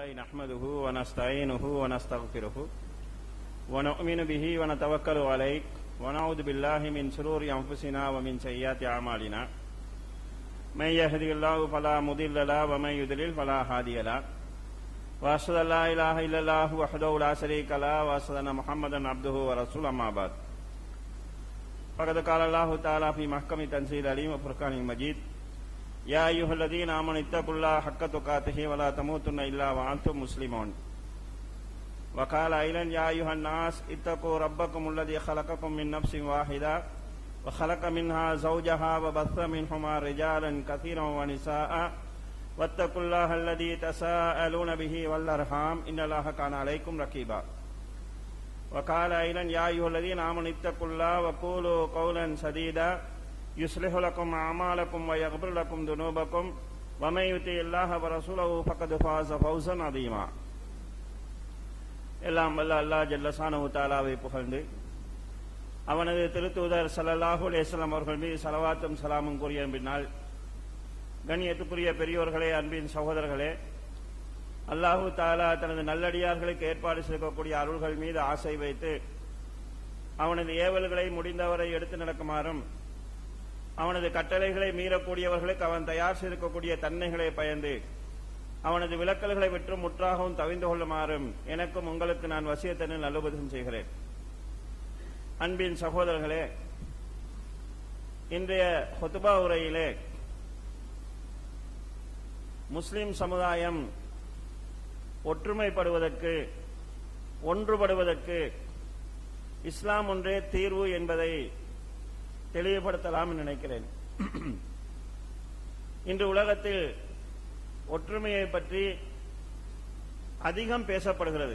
لله نحمده ونستعينه ونستغفره ونؤمن به ونتوكل عليه ونعوذ بالله من شرور أنفسنا ومن سيئات أعمالنا من يهدي الله فلا مضل له ومن يضلل فلا هادي له وأشهد أن لا إله إلا الله وحده لا شريك له وأشهد أن محمدا عبده ورسوله أما بعد فقد قال الله تعالى في محكم تنزيل العليم وفرقان المجيد يا أيها الذين آمنوا اتقوا الله حق تقاته ولا تموتن إلا وأنتم مسلمون وقال أيضا يا أيها الناس اتقوا ربكم الذي خلقكم من نفس واحدة وخلق منها زوجها وبث منهما رجالا كثيرا ونساء واتقوا الله الذي تساءلون به والأرحام إن الله كان عليكم رقيبا وقال أيضا يا أيها الذين آمنوا اتقوا الله وقولوا قولا سديدا يصلح لكم أعمالكم ويغفر لكم ذنوبكم ومن يطع الله ورسوله فقد فاز فوزا عظيما எல்லாம் வல்ல அல்லாஹ் ஜல்லசானு தாலாவை புகழ்ந்து அவனது திருத்தூதர் ஸல்லல்லாஹு அலைஹி வஸல்லம் அவர்கள் மீது சலவாத்தும் சலாமும் கூறிய பின்னால் கண்ணியத்துக்குரிய பெரியோர்களே அன்பின் சகோதரர்களே அல்லாஹு தாலா தனது நல்லடியார்களுக்கு ஏற்பாடு செய்யக்கூடிய அருள்கள் மீது ஆசை வைத்து அவனது ஏவல்களை முடிந்தவரை எடுத்து நடக்குமாறும் அவனது கட்டளைகளை மீறக்கூடியவர்களுக்கு அவன் தயார் செய்திருக்கக்கூடிய தன்மைகளை பயந்து அவனது விளக்கல்களை விட்டு முற்றாகவும் தவிந்து கொள்ளுமாறும் எனக்கும் உங்களுக்கு நான் வசியத்தனில் நல்லுபதம் செய்கிறேன் அன்பின் சகோதரர்களே இன்றைய ஹொத்துபா உரையிலே முஸ்லிம் சமுதாயம் ஒற்றுமைப்படுவதற்கு ஒன்றுபடுவதற்கு இஸ்லாம் ஒன்றே தீர்வு என்பதை தெளிவுபடுத்தலாம் நினைக்கிறேன் இன்று உலகத்தில் ஒற்றுமையை பற்றி அதிகம் பேசப்படுகிறது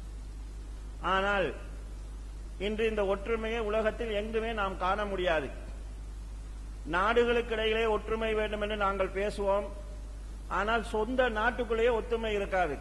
ஆனால் இன்று இந்த ஒற்றுமையை உலகத்தில் எங்குமே நாம் காண முடியாது நாடுகளுக்கிடையிலே ஒற்றுமை வேண்டும் என்று நாங்கள் பேசுவோம் ஆனால் சொந்த நாட்டுக்குள்ளேயே ஒற்றுமை இருக்காது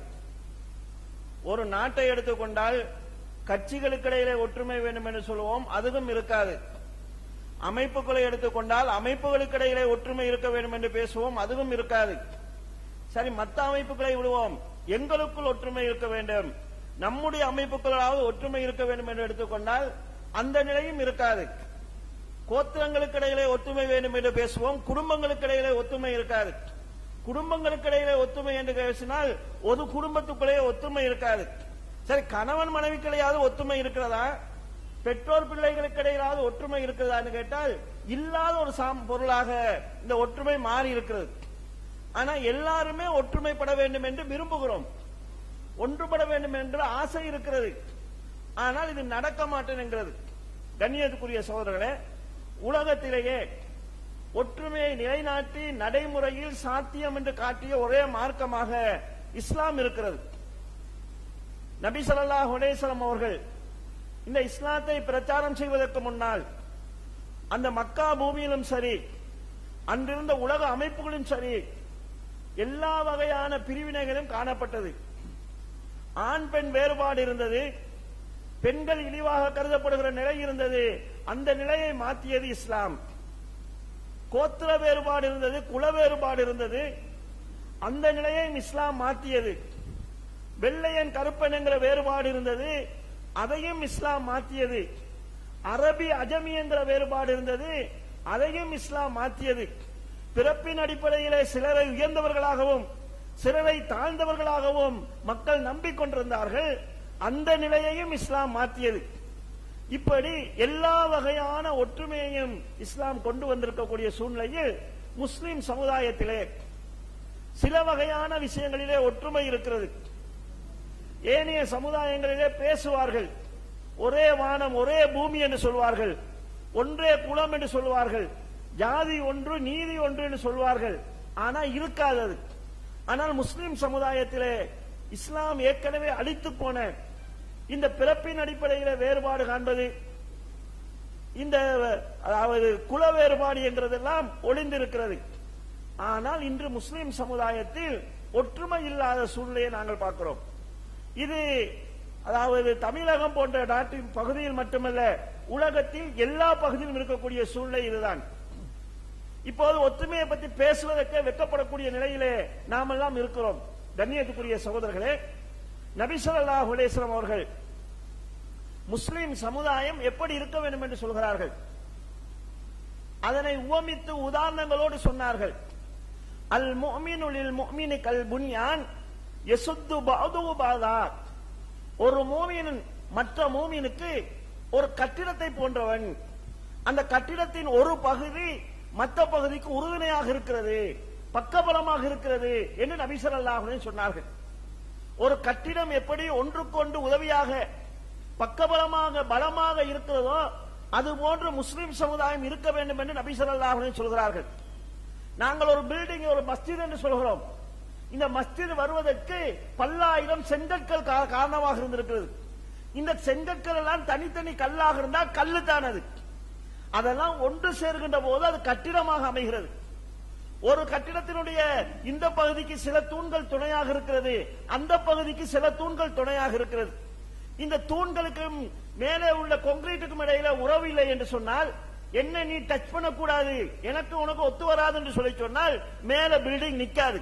ஒரு நாட்டை எடுத்துக்கொண்டால் கட்சிகளுக்கிடையிலே ஒற்றுமை வேண்டும் என்று சொல்லுவோம் அதுவும் இருக்காது அமைப்புகளை எடுத்துக்கொண்டால் அமைப்புகளுக்கு இடையிலே ஒற்றுமை இருக்க வேண்டும் என்று பேசுவோம் அதுவும் இருக்காது சரி மற்ற அமைப்புகளை விடுவோம் எங்களுக்குள் ஒற்றுமை இருக்க வேண்டும் நம்முடைய அமைப்புகளாவது ஒற்றுமை இருக்க வேண்டும் என்று எடுத்துக்கொண்டால் அந்த நிலையும் இருக்காது கோத்திரங்களுக்கு இடையிலே ஒற்றுமை வேண்டும் என்று பேசுவோம் குடும்பங்களுக்கு இடையிலே ஒற்றுமை இருக்காது குடும்பங்களுக்கு இடையிலே ஒற்றுமை என்று பேசினால் ஒரு குடும்பத்துக்குள்ளே ஒற்றுமை இருக்காது சரி கணவன் மனைவிக்கிடையாவது ஒற்றுமை இருக்கிறதா பெற்றோர் பிள்ளைகளுக்கு இடையிலாவது ஒற்றுமை இருக்கிறதான்னு கேட்டால் இல்லாத ஒரு சாம் பொருளாக இந்த ஒற்றுமை மாறி இருக்கிறது ஆனா எல்லாருமே ஒற்றுமைப்பட வேண்டும் என்று விரும்புகிறோம் ஒன்றுபட வேண்டும் என்று ஆசை இருக்கிறது ஆனால் இது நடக்க மாட்டேன் என்கிறது கண்ணியத்துக்குரிய சகோதரர்களே உலகத்திலேயே ஒற்றுமையை நிலைநாட்டி நடைமுறையில் சாத்தியம் என்று காட்டிய ஒரே மார்க்கமாக இஸ்லாம் இருக்கிறது நபி ஸல்லல்லாஹு அலைஹி வஸல்லம் அவர்கள் இந்த இஸ்லாத்தை பிரச்சாரம் செய்வதற்கு முன்னால் அந்த மக்கா பூமியிலும் சரி அன்றிருந்த உலக அமைப்புகளும் சரி எல்லா வகையான பிரிவினைகளும் காணப்பட்டது ஆண் பெண் வேறுபாடு இருந்தது பெண்கள் இழிவாக கருதப்படுகிற நிலை இருந்தது அந்த நிலையை மாற்றியது இஸ்லாம் கோத்திர வேறுபாடு இருந்தது குல வேறுபாடு இருந்தது அந்த நிலையை இஸ்லாம் மாற்றியது வெள்ளையன் கருப்பன் என்கிற வேறுபாடு இருந்தது அதையும் இஸ்லாம் மாற்றியது அரபி அஜமி என்கிற வேறுபாடு இருந்தது அதையும் இஸ்லாம் மாற்றியது பிறப்பின் அடிப்படையிலே சிலரை உயர்ந்தவர்களாகவும் சிலரை தாழ்ந்தவர்களாகவும் மக்கள் நம்பிக்கொண்டிருந்தார்கள் அந்த நிலையையும் இஸ்லாம் மாற்றியது இப்படி எல்லா வகையான ஒற்றுமையையும் இஸ்லாம் கொண்டு வந்திருக்கக்கூடிய சூழ்நிலையில் முஸ்லிம் சமுதாயத்திலே சில வகையான விஷயங்களிலே ஒற்றுமை இருக்கிறது ஏனைய சமுதாயங்களிலே பேசுவார்கள் ஒரே வானம் ஒரே பூமி என்று சொல்வார்கள் ஒன்றே குலம் என்று சொல்வார்கள் ஜாதி ஒன்று நீதி ஒன்று என்று சொல்வார்கள் ஆனா இருக்காதது ஆனால் முஸ்லிம் சமுதாயத்திலே இஸ்லாம் ஏற்கனவே அழித்து போன இந்த பிறப்பின் அடிப்படையில் வேறுபாடு காண்பது இந்த அதாவது குல வேறுபாடு என்கிறதெல்லாம் ஒளிந்திருக்கிறது ஆனால் இன்று முஸ்லிம் சமுதாயத்தில் ஒற்றுமை இல்லாத சூழ்நிலையை நாங்கள் பார்க்கிறோம் இது அதாவது தமிழகம் போன்ற நாட்டின் பகுதியில் மட்டுமல்ல உலகத்தில் எல்லா பகுதியிலும் இருக்கக்கூடிய சூழ்நிலை இதுதான் இப்போது ஒற்றுமையை பற்றி பேசுவதற்கே வெட்கப்படக்கூடிய நிலையிலே நாமெல்லாம் இருக்கிறோம் கண்ணியத்துக்குரிய சகோதரர்களே நபி ஸல்லல்லாஹு அலைஹி வஸல்லம் அவர்கள் முஸ்லிம் சமுதாயம் எப்படி இருக்க வேண்டும் என்று சொல்கிறார்கள் அதனை உவமித்து உதாரணங்களோடு சொன்னார்கள் அல் முஃமினு லில் முஃமினி கல் புன்யான் யசுத்து பஅதுஹு பஅதா ஒரு மூமின் மற்ற மூமினுக்கு ஒரு கட்டிடத்தை போன்றவன் அந்த கட்டிடத்தின் ஒரு பகுதி மற்ற பகுதிக்கு உறுதுணையாக இருக்கிறது பக்கபலமாக இருக்கிறது என்று நபி ஸல்லல்லாஹு அலைஹி சொன்னார்கள் ஒரு கட்டிடம் எப்படி ஒன்றுக்கொண்டு உதவியாக பக்கபலமாக பலமாக இருக்கிறதோ அது போன்று முஸ்லிம் சமுதாயம் இருக்க வேண்டும் என்று நபி ஸல்லல்லாஹு அலைஹி சொல்கிறார்கள் நாங்கள் ஒரு பில்டிங் ஒரு மஸ்ஜித் என்று சொல்கிறோம் இந்த மஸ்ஜித் வருவதற்கு பல்லாயிரம் செங்கற்கள் கா- காரணமாக இருந்திருக்கிறது இந்த செங்கற்கள் எல்லாம் தனித்தனி கல்லாக இருந்தால் கல்லு தான் அது அதெல்லாம் ஒன்று சேர்கின்ற போது அது கட்டிடமாக அமைகிறது ஒரு கட்டிடத்தினுடைய இந்த பகுதிக்கு சில தூண்கள் துணையாக இருக்கிறது அந்த பகுதிக்கு சில தூண்கள் துணையாக இருக்கிறது இந்த தூண்களுக்கும் மேலே உள்ள கொங்கிரீட்டுக்கும் இடையில உறவு இல்லை என்று சொன்னால் என்ன நீ டச் பண்ணக்கூடாது எனக்கு உனக்கு ஒத்து வராது என்று சொல்லி சொன்னால் மேல பில்டிங் நிக்காது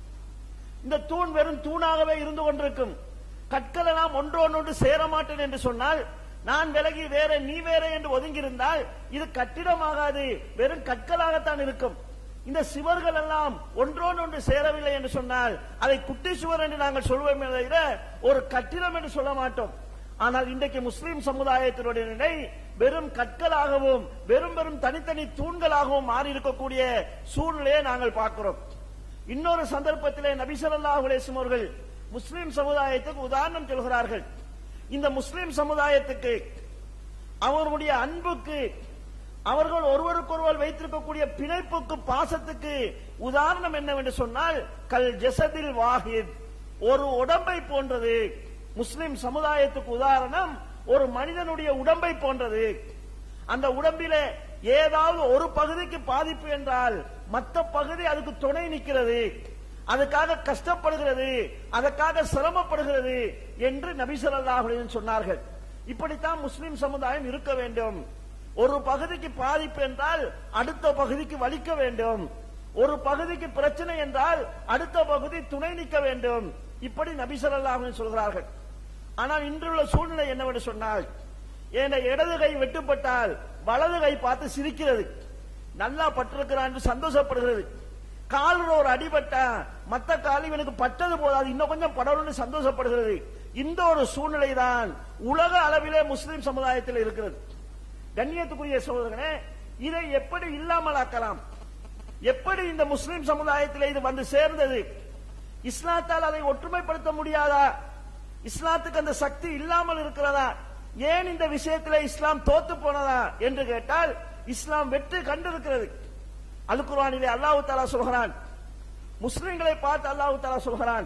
இந்த தூண் வெறும் தூணாகவே இருந்து கொண்டிருக்கும் கற்கள் எல்லாம் ஒன்றோடொன்று சேர மாட்டேன் என்று சொன்னால் நான் விலகி வேற நீ வேற என்று ஒதுங்கியிருந்தால் இது கட்டிடமாகாது வெறும் கற்களாகத்தான் இருக்கும் இந்த சுவர்கள் எல்லாம் ஒன்றோடொன்று சேரவில்லை என்று சொன்னால் அதை குட்டி சுவர் என்று நாங்கள் சொல்வோமே தவிர ஒரு கட்டிடம் என்று சொல்ல மாட்டோம் ஆனால் இன்றைக்கு முஸ்லிம் சமுதாயத்தினுடைய நிலை வெறும் கற்களாகவும் வெறும் வெறும் தனித்தனி தூண்களாகவும் மாறி இருக்கக்கூடிய சூழ்நிலையை நாங்கள் பார்க்கிறோம் இன்னொரு சந்தர்ப்பத்திலே நபி ஸல்லல்லாஹு அலைஹி வஸல்லம் அவர்கள் முஸ்லிம் சமுதாயத்துக்கு உதாரணம் சொல்கிறார்கள் இந்த முஸ்லிம் சமுதாயத்துக்கு அவர்களுடைய அன்புக்கு அவர்கள் ஒருவருக்கொருவர் வைத்திருக்கக்கூடிய பிணைப்புக்கு பாசத்துக்கு உதாரணம் என்னவென்று சொன்னால் கல் ஜெசதில் வாஹித் ஒரு உடம்பை போன்றது முஸ்லிம் சமுதாயத்துக்கு உதாரணம் ஒரு மனிதனுடைய உடம்பை போன்றது அந்த உடம்பிலே ஏதாவது ஒரு பகுதிக்கு பாதிப்பு என்றால் மற்ற பகுதி அதுக்கு துணை நிற்கிறது அதுக்காக கஷ்டப்படுகிறது அதற்காக சிரமப்படுகிறது என்று நபி ஸல்லல்லாஹு அலைஹி வஸல்லம் சொன்னார்கள் இப்படித்தான் முஸ்லிம் சமுதாயம் இருக்க வேண்டும் ஒரு பகுதிக்கு பாதிப்பு என்றால் அடுத்த பகுதிக்கு வலிக்க வேண்டும் ஒரு பகுதிக்கு பிரச்சனை என்றால் அடுத்த பகுதி துணை நிற்க வேண்டும் இப்படி நபி ஸல்லல்லாஹு அலைஹி வஸல்லம் சொல்கிறார்கள் ஆனால் இன்றுள்ள சூழ்நிலை என்னவென்று சொன்னால் என் இடது கை வெட்டுப்பட்டால் வலது கை பார்த்து சிரிக்கிறது நல்லா பட்டிருக்கிறான் என்று சந்தோஷப்படுகிறது காலில் ஒரு அடிபட்டா மத்த கால் இவனுக்கு பட்டது போதாது இன்னும் கொஞ்சம் படரும்னு சந்தோஷப்படுகிறது இந்த ஒரு சூழ்நிலை தான் உலக அளவிலே முஸ்லிம் சமுதாயத்தில் இருக்கிறது கண்ணியத்துக்குரிய சகோதரர்களே இதை எப்படி இல்லாமல் ஆக்கலாம் எப்படி இந்த முஸ்லிம் சமுதாயத்தில் இது வந்து சேர்ந்தது இஸ்லாத்தால் அதை ஒற்றுமைப்படுத்த முடியாதா இஸ்லாத்துக்கு அந்த சக்தி இல்லாமல் இருக்கிறதா ஏன் இந்த விஷயத்தில் இஸ்லாம் தோத்து போனதா என்று கேட்டால் இஸ்லாம் வெற்றி கண்டிருக்கிறது அல் குர்ஆனிலே அல்லாஹ் தஆலா சொல்கிறான் முஸ்லிம்களை பார்த்து அல்லாஹ் தஆலா சொல்கிறான்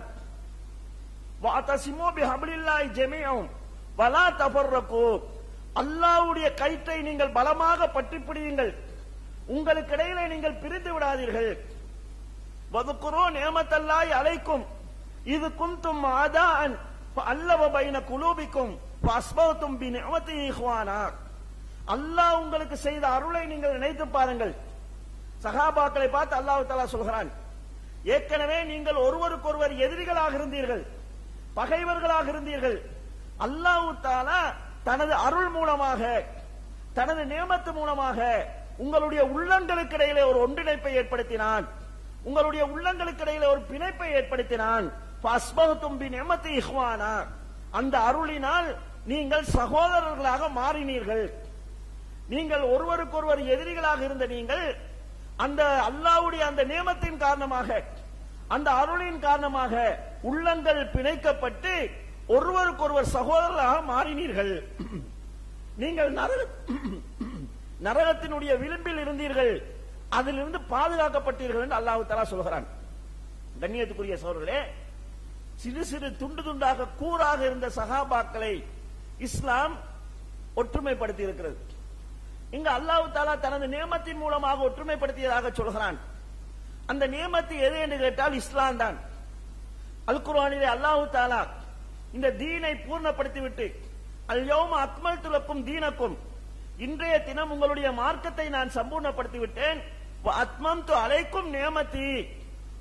வாதசிமு பிஹப்லில்லாஹி ஜமீஅம் வலா தஃபர்ரகு அல்லாஹ்வுடைய கயிற்றை நீங்கள் பலமாக பற்றி பிடியுங்கள் உங்களுக்கு இடையிலே நீங்கள் பிரிந்து விடாதீர்கள் வதுக்குரோ நேமத்தல்லாய் அலைக்கும் இது குந்தும் ஆதான் அல்லவ பைன குலூபிக்கும் அஸ்பவத்தும் பி நியமத்தி இஹ்வானா அல்லாஹ் உங்களுக்கு செய்த அருளை நீங்கள் நினைத்து பாருங்கள் சகாபாக்களை பார்த்து அல்லாஹ் தஆலா சொல்கிறான் ஏற்கனவே நீங்கள் ஒருவருக்கொருவர் எதிரிகளாக இருந்தீர்கள் பகைவர்களாக இருந்தீர்கள் அல்லாஹ் தாலா தனது அருள் மூலமாக தனது நியமத்து மூலமாக உங்களுடைய உள்ளங்களுக்கு இடையிலே ஒரு ஒன்றிணைப்பை ஏற்படுத்தினான் உங்களுடைய உள்ளங்களுக்கு இடையிலே ஒரு பிணைப்பை ஏற்படுத்தினான் ஃபஸ்பஹ்தும் பி நியமத்தி இஹ்வானா அந்த அருளினால் நீங்கள் சகோதரர்களாக மாறினீர்கள் நீங்கள் ஒருவருக்கொருவர் எதிரிகளாக இருந்த நீங்கள் அந்த அல்லாஹ்வுடைய அந்த நியமத்தின் காரணமாக அந்த அருளின் காரணமாக உள்ளங்கள் பிணைக்கப்பட்டு ஒருவருக்கொருவர் சகோதரராக மாறினீர்கள் நீங்கள் நரக நரகத்தினுடைய விளிம்பில் இருந்தீர்கள் அதிலிருந்து பாதுகாக்கப்பட்டீர்கள் என்று அல்லாஹ் தஆலா சொல்கிறான் கண்ணியத்துக்குரிய சகோதரர்களே சிறு சிறு துண்டு துண்டாக கூறாக இருந்த சகாபாக்களை இஸ்லாம் ஒற்றுமைப்படுத்தி இருக்கிறது இங்கு அல்லாஹ் தாலா தனது நியமத்தின் மூலமாக ஒற்றுமைப்படுத்தியதாக சொல்கிறான் அந்த நியமத்து எது என்று கேட்டால் இஸ்லாம் தான் அல் குர்ஆனிலே அல்லாஹ் தாலா இந்த தீனை பூர்ணப்படுத்திவிட்டு அல் யௌம அக்மல்து லக்கும் தீனக்கும் இன்றைய தினம் உங்களுடைய மார்க்கத்தை நான் சம்பூர்ணப்படுத்தி விட்டேன் அத்மம்து அலைக்கும் நியமத்தி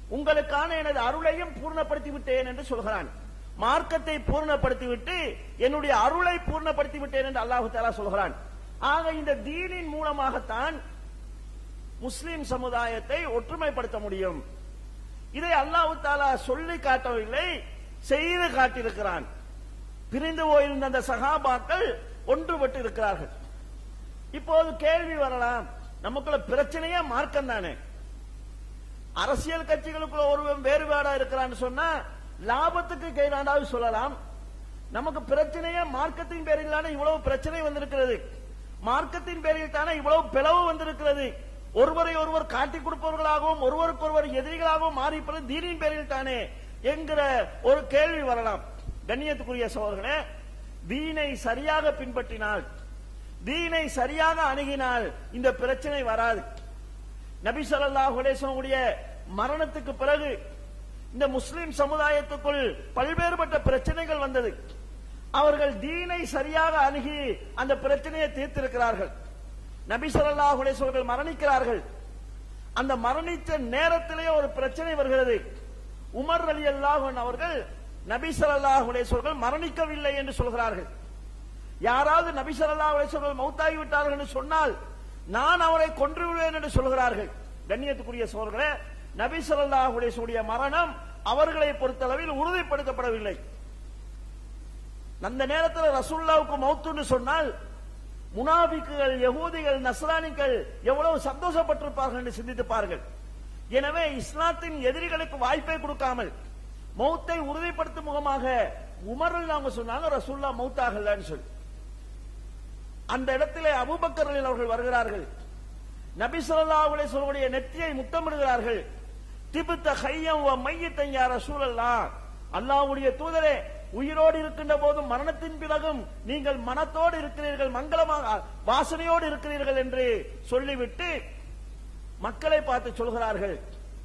உங்களுக்கான எனது அருளையும் பூர்ணப்படுத்தி விட்டேன் என்று சொல்கிறான் மார்க்கத்தை பூர்ணப்படுத்தி விட்டு என்னுடைய அருளை பூர்ணப்படுத்தி விட்டேன் என்று அல்லாஹு தாலா சொல்கிறான் ஆக இந்த தீனின் மூலமாகத்தான் முஸ்லிம் சமுதாயத்தை ஒற்றுமைப்படுத்த முடியும் இதை அல்லாஹு தாலா சொல்லி காட்டவில்லை செய்து காட்டியிருக்கிறான் பிரிந்து போயிருந்த அந்த சகாபாக்கள் ஒன்றுபட்டு இருக்கிறார்கள் இப்போது கேள்வி வரலாம் நமக்குள்ள பிரச்சனையே மார்க்கம் தானே அரசியல் கட்சிகளுக்குள்ள ஒருவன் வேறுபாடா இருக்கிறான்னு சொன்னா லாபத்துக்கு கைதாண்டாவது சொல்லலாம் நமக்கு பிரச்சனையே மார்க்கத்தின் பேரில் தானே இவ்வளவு பிரச்சனை வந்திருக்கிறது மார்க்கத்தின் பேரில் தானே இவ்வளவு பிளவு வந்திருக்கிறது ஒருவரை ஒருவர் காட்டிக் கொடுப்பவர்களாகவும் ஒருவருக்கொருவர் எதிரிகளாகவும் மாறிப்பது தீனின் பேரில் தானே என்கிற ஒரு கேள்வி வரலாம் கண்ணியத்துக்குரிய சோழர்களே தீனை சரியாக பின்பற்றினால் தீனை சரியாக அணுகினால் இந்த பிரச்சனை வராது நபி ஸல்லல்லாஹு அலைஹி வஸல்லம் மரணத்துக்கு பிறகு இந்த முஸ்லிம் சமுதாயத்துக்குள் பல்வேறுபட்ட பிரச்சனைகள் வந்தது அவர்கள் தீனை சரியாக அணுகி அந்த பிரச்சனையை தீர்த்திருக்கிறார்கள் நபி ஸல்லல்லாஹு அலைஹி வஸல்லம் அவர்கள் மரணிக்கிறார்கள் அந்த மரணித்த நேரத்திலே ஒரு பிரச்சனை வருகிறது உமர் ரலியல்லாஹு அன்ஹு அவர்கள் நபி ஸல்லல்லாஹு அலைஹி வஸல்லம் மரணிக்கவில்லை என்று சொல்கிறார்கள் யாராவது நபி ஸல்லல்லாஹு அலைஹி வஸல்லம் மௌத்தாகி விட்டார்கள் என்று சொன்னால் நான் அவரை கொன்று விடுவேன் என்று சொல்கிறார்கள் கண்ணியத்துக்குரிய சோழர்களே நபி ஸல்லல்லாஹு அலைஹி வஸல்லம் மரணம் அவர்களை பொறுத்தளவில் உறுதிப்படுத்தப்படவில்லை அந்த நேரத்தில் ரசூல்லாவுக்கு மௌத்துன்னு சொன்னால் முனாபிக்குகள் யகூதிகள் நஸ்ரானிகள் எவ்வளவு சந்தோஷப்பட்டிருப்பார்கள் என்று சிந்தித்து பாருங்கள் எனவே இஸ்லாத்தின் எதிரிகளுக்கு வாய்ப்பை கொடுக்காமல் மௌத்தை உறுதிப்படுத்தும் முகமாக உமரில் அவங்க சொன்னாங்க ரசூல்லா மௌத்தாகலன்னு சொல்லி அந்த இடத்திலே அபூபக்கர் ரலியல்லாஹு அவர்கள் வருகிறார்கள் நபி ஸல்லல்லாஹு அலைஹி வஸல்லம் நெத்தியை முத்தமிடுகிறார்கள் திபுத்த ஹையம் வ மையத்தன் யா ரசூலல்லாஹ் அல்லாஹ்வுடைய தூதரே உயிரோடு இருக்கின்ற போதும் மரணத்தின் பிறகும் நீங்கள் மனத்தோடு இருக்கிறீர்கள் மங்களமாக வாசனையோடு இருக்கிறீர்கள் என்று சொல்லிவிட்டு மக்களை பார்த்து சொல்கிறார்கள்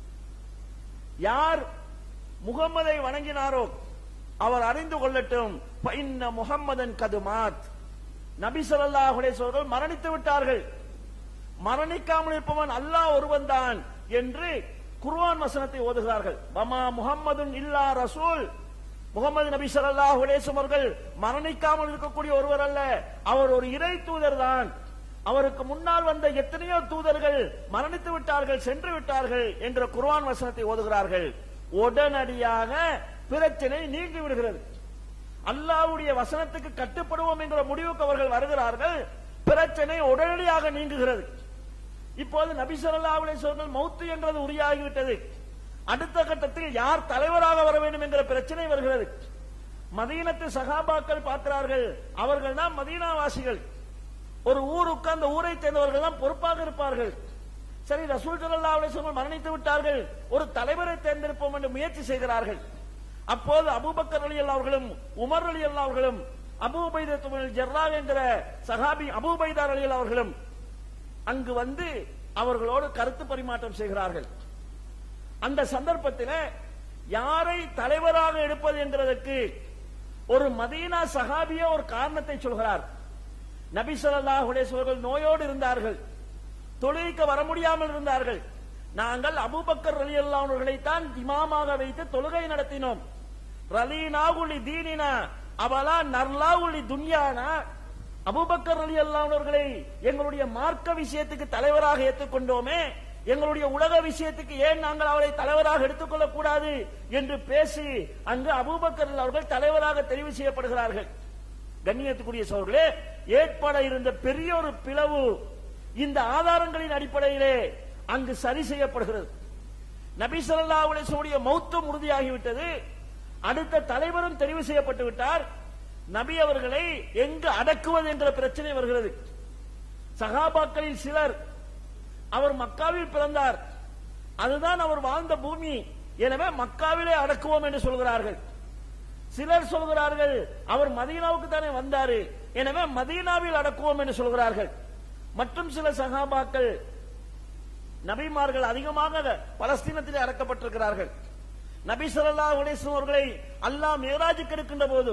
யார் முகம்மதை வணங்கினாரோ அவர் அறிந்து கொள்ளட்டும் பைன்ன முகம்மதன் கதுமாத் நபி ஸல்லல்லாஹு அலைஹி வஸல்லம் மரணித்து விட்டார்கள் மரணிக்காமல் இருப்பவன் அல்லாஹ் ஒருவன் தான் என்று குர்ஆன் வசனத்தை ஓதுகிறார்கள் வமா முஹம்மதுன் இல்லா ரசூல் முகமது நபி ஸல்லல்லாஹு அலைஹி வஸல்லம் அவர்கள் மரணிக்காமல் இருக்கக்கூடிய ஒருவர் அல்ல அவர் ஒரு இறை தூதர் தான் அவருக்கு முன்னால் வந்த எத்தனையோ தூதர்கள் மரணித்து விட்டார்கள் சென்று விட்டார்கள் என்ற குர்ஆன் வசனத்தை ஓதுகிறார்கள் உடனடியாக பிரச்சனை நீங்கி விடுகிறது அல்லாஹ்வுடைய வசனத்துக்கு கட்டுப்படுவோம் என்கிற முடிவுக்கு அவர்கள் வருகிறார்கள் பிரச்சனை உடனடியாக நீங்குகிறது இப்போது நபி ஸல்லல்லாஹு அலைஹி வஸல்லம் மௌத்து என்றது உரியாகிவிட்டது அடுத்த கட்டத்தில் யார் தலைவராக வர வேண்டும் என்கிற பிரச்சனை வருகிறது மதீனத்து சகாபாக்கள் பார்க்கிறார்கள் அவர்கள் தான் மதீனாவாசிகள் ஒரு ஊருக்கு அந்த ஊரை சேர்ந்தவர்கள் தான் பொறுப்பாக இருப்பார்கள் சரி ரசூல் ஸல்லல்லாஹு அலைஹி வஸல்லம் மரணித்து விட்டார்கள் ஒரு தலைவரை தேர்ந்தெடுப்போம் என்று முயற்சி செய்கிறார்கள் அப்போது அபூபக்கர் ரலியல்லாஹு அவர்களும் உமர் ரலியல்லாஹு அவர்களும் அபூ உபைதா துபுல் ஜர்ராஹ் என்கிற சஹாபி அபூ உபைதா ரலியல்லாஹு அவர்களும் அங்கு வந்து அவர்களோடு கருத்து பரிமாற்றம் செய்கிறார்கள் அந்த சந்தர்ப்பத்தில் யாரை தலைவராக எடுப்பது என்கிறதற்கு ஒரு மதீனா சஹாபிய ஒரு காரணத்தை சொல்கிறார் நபி ஸல்லல்லாஹு அலைஹி வஸல்லம் அவர்கள் நோயோடு இருந்தார்கள் தொழுகைக்கு வர முடியாமல் இருந்தார்கள் நாங்கள் அபூபக்கர் ரலியல்லாஹு அவர்களை தான் இமாமாக வைத்து தொழுகை நடத்தினோம் ரலீனாகுலி தீனினா அவலா நர்லாவுலி துன்யானா அபூபக்கர் ரலியல்லாஹு அவர்களை எங்களுடைய மார்க்க விஷயத்துக்கு தலைவராக ஏற்றுக்கொண்டோமே எங்களுடைய உலக விஷயத்துக்கு ஏன் நாங்கள் அவரை தலைவராக எடுத்துக்கொள்ளக் கூடாது என்று பேசி அங்கு அபூபக்கர் அவர்கள் தலைவராக தெரிவு செய்யப்படுகிறார்கள் கண்ணியத்துக்குரிய சோர்களே ஏற்பட இருந்த பெரிய ஒரு பிளவு இந்த ஆதாரங்களின் அடிப்படையிலே அங்கு சரி செய்யப்படுகிறது நபி ஸல்லல்லாஹு அலைஹி வஸல்லம் மௌத்தும் உறுதியாகிவிட்டது அடுத்த தலைவரும் தெரிவு செய்யப்பட்டு விட்டார் நபி அவர்களை எங்கு அடக்குவது என்ற பிரச்சனை வருகிறது சகாபாக்களில் சிலர் அவர் மக்காவில் பிறந்தார் அதுதான் அவர் வாழ்ந்த பூமி எனவே மக்காவிலே அடக்குவோம் என்று சொல்கிறார்கள் சிலர் சொல்கிறார்கள் அவர் மதீனாவுக்கு தானே வந்தாரு எனவே மதீனாவில் அடக்குவோம் என்று சொல்கிறார்கள் மற்றும் சில சகாபாக்கள் நபிமார்கள் அதிகமாக பலஸ்தீனத்திலே அடக்கப்பட்டிருக்கிறார்கள் நபி ஸல்லல்லாஹு அலைஹி வஸல்லம் அவர்களை அல்லாஹ் மேராஜுக்கு எடுக்கின்ற போது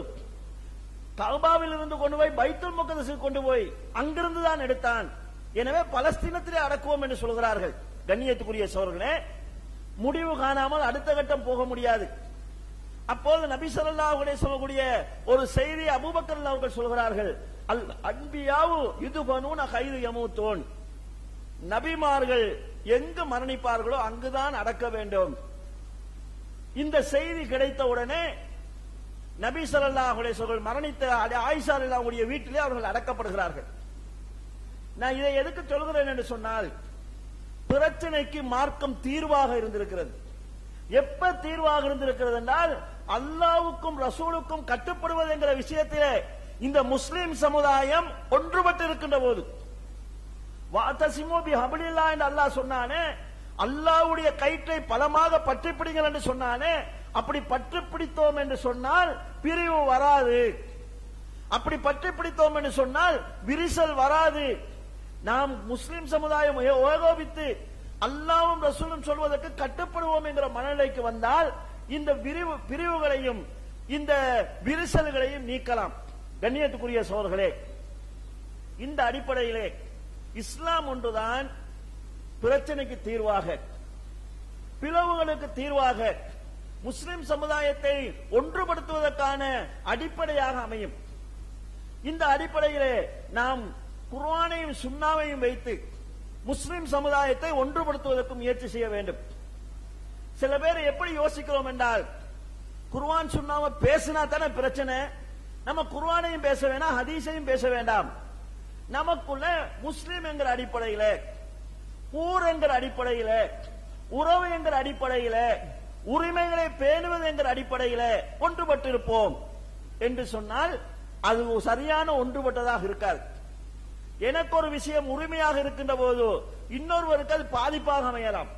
கஅபாவில் இருந்து கொண்டு போய் பைத்துல் முகதஸுக்கு கொண்டு போய் அங்கிருந்து தான் எடுத்தான் எனவே பலஸ்தீனத்திலே அடக்குவோம் என்று சொல்கிறார்கள் கண்ணியத்துக்குரிய சோழர்களே முடிவு காணாமல் அடுத்த கட்டம் போக முடியாது அப்போது நபி ஸல்லல்லாஹு அலைஹி சொல்லக்கூடிய ஒரு செய்தி அபூபக்கர் அவர்கள் சொல்கிறார்கள் அல் அன்பியாவு யுதுபனூன கைது யமூத்தோன் நபிமார்கள் எங்கு மரணிப்பார்களோ அங்குதான் அடக்க வேண்டும் இந்த செய்தி கிடைத்த உடனே நபி ஸல்லல்லாஹு அலைஹி வஸல்லம் மரணித்த ஆயிஷா ரலியல்லாஹுடைய வீட்டிலே அவர்கள் அடக்கப்படுகிறார்கள் நான் இதை எதுக்கு சொல்கிறேன் என்று சொன்னால் பிரச்சனைக்கு மார்க்கம் தீர்வாக இருந்திருக்கிறது எப்ப தீர்வாக இருந்திருக்கிறது என்றால் அல்லாவுக்கும் ரசூலுக்கும் கட்டுப்படுவது என்கிற விஷயத்திலே இந்த முஸ்லிம் சமுதாயம் ஒன்றுபட்டு இருக்கின்ற போது வாத்தசிமோ பி ஹபிலில்லா என்று அல்லாஹ் சொன்னானே அல்லாஹ்வுடைய கயிற்றை பலமாக பற்றி பிடிங்கள் என்று சொன்னானே அப்படி பற்றி பிடித்தோம் என்று சொன்னால் பிரிவு வராது அப்படி பற்றி பிடித்தோம் என்று சொன்னால் விரிசல் வராது நாம் முஸ்லிம் சமுதாயம் ஏ- ஏகோபித்து அல்லாவும் ரசூலும் சொல்வதற்கு கட்டுப்படுவோம் என்கிற மனநிலைக்கு வந்தால் இந்த விரிவு பிரிவுகளையும் இந்த விரிசல்களையும் நீக்கலாம் கண்ணியத்துக்குரிய சோர்களே இந்த அடிப்படையிலே இஸ்லாம் ஒன்றுதான் பிரச்சனைக்கு தீர்வாக பிளவுகளுக்கு தீர்வாக முஸ்லிம் சமுதாயத்தை ஒன்றுபடுத்துவதற்கான அடிப்படையாக அமையும் இந்த அடிப்படையிலே நாம் குர்ஆனையும் சுன்னாவையும் வைத்து முஸ்லிம் சமுதாயத்தை ஒன்றுபடுத்துவதற்கு முயற்சி செய்ய வேண்டும் சில பேர் எப்படி யோசிக்கிறோம் என்றால் குர்ஆன் சுன்னாவை பேசினா தானே பிரச்சனை நம்ம குர்ஆனையும் பேச வேண்டாம் ஹதீஸையும் பேச வேண்டாம் நமக்குள்ள முஸ்லிம் என்கிற அடிப்படையில ஊர் என்கிற அடிப்படையில உறவு என்கிற அடிப்படையில உரிமைகளை பேணுவது என்கிற அடிப்படையில ஒன்றுபட்டிருப்போம் என்று சொன்னால் அது சரியான ஒன்றுபட்டதாக இருக்காது எனக்கு ஒரு விஷயம் உரிமையாக இருக்கின்ற போது இன்னொருவருக்கு அது பாதிப்பாக அமையலாம்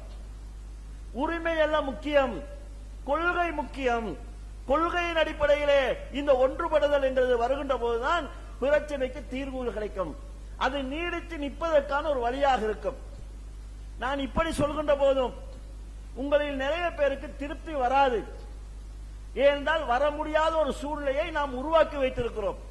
உரிமை எல்லாம் முக்கியம் கொள்கை முக்கியம் கொள்கையின் அடிப்படையிலே இந்த ஒன்றுபடுதல் என்றது வருகின்ற போதுதான் பிரச்சனைக்கு தீர்வு கிடைக்கும் அது நீடித்து நிற்பதற்கான ஒரு வழியாக இருக்கும் நான் இப்படி சொல்கின்ற போதும் உங்களில் நிறைய பேருக்கு திருப்தி வராது ஏனென்றால் வர முடியாத ஒரு சூழ்நிலையை நாம் உருவாக்கி வைத்திருக்கிறோம்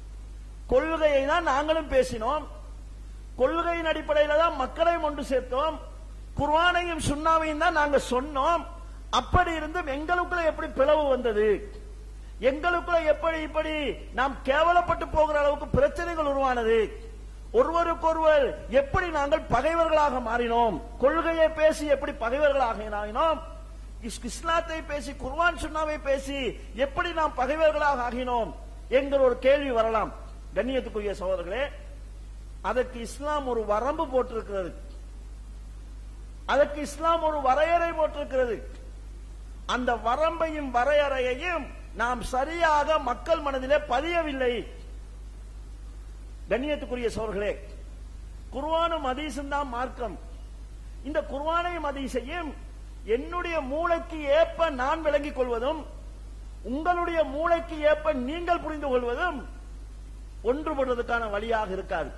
கொள்கையை தான் நாங்களும் பேசினோம் கொள்கையின் அடிப்படையில தான் மக்களையும் ஒன்று சேர்த்தோம் குர்ஆனையும் சுண்ணாவையும் தான் நாங்க சொன்னோம் அப்படி இருந்தும் எங்களுக்குள்ள எப்படி பிளவு வந்தது எங்களுக்குள்ள எப்படி இப்படி நாம் கேவலப்பட்டு போகிற அளவுக்கு பிரச்சனைகள் உருவானது ஒருவருக்கொருவர் எப்படி நாங்கள் பகைவர்களாக மாறினோம் கொள்கையை பேசி எப்படி பகைவர்களாக ஆகினோம் இஸ்- இஸ்லாத்தை பேசி குர்ஆன் சுன்னாவை பேசி எப்படி நாம் பகைவர்களாக ஆகினோம் என்கிற ஒரு கேள்வி வரலாம் கண்ணியத்துக்குரிய சகோதரர்களே அதற்கு இஸ்லாம் ஒரு வரம்பு போட்டிருக்கிறது அதற்கு இஸ்லாம் ஒரு வரையறை போட்டிருக்கிறது அந்த வரம்பையும் வரையறையையும் நாம் சரியாக மக்கள் மனதிலே பதியவில்லை கண்ணியத்துக்குரிய சோர்களே குர்ஆனும் ஹதீஸும் தான் மார்க்கம் இந்த குர்ஆனையும் ஹதீஸையும் என்னுடைய மூளைக்கு ஏற்ப நான் விளங்கிக் கொள்வதும் உங்களுடைய மூளைக்கு ஏற்ப நீங்கள் புரிந்து கொள்வதும் ஒன்றுபடுவதற்கான வழியாக இருக்காது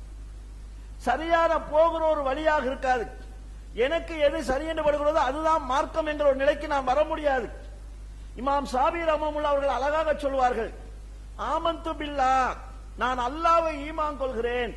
சரியான போகிற ஒரு வழியாக இருக்காது எனக்கு எது சரி என்று படுகிறதோ அதுதான் மார்க்கம் என்ற ஒரு நிலைக்கு நாம் வர முடியாது இமாம் சாபி ரஹ்மத்துல்லாஹி அவர்கள் அழகாக சொல்வார்கள் ஆமந்து பில்லா நான் அல்லாவை ஈமான் கொள்கிறேன்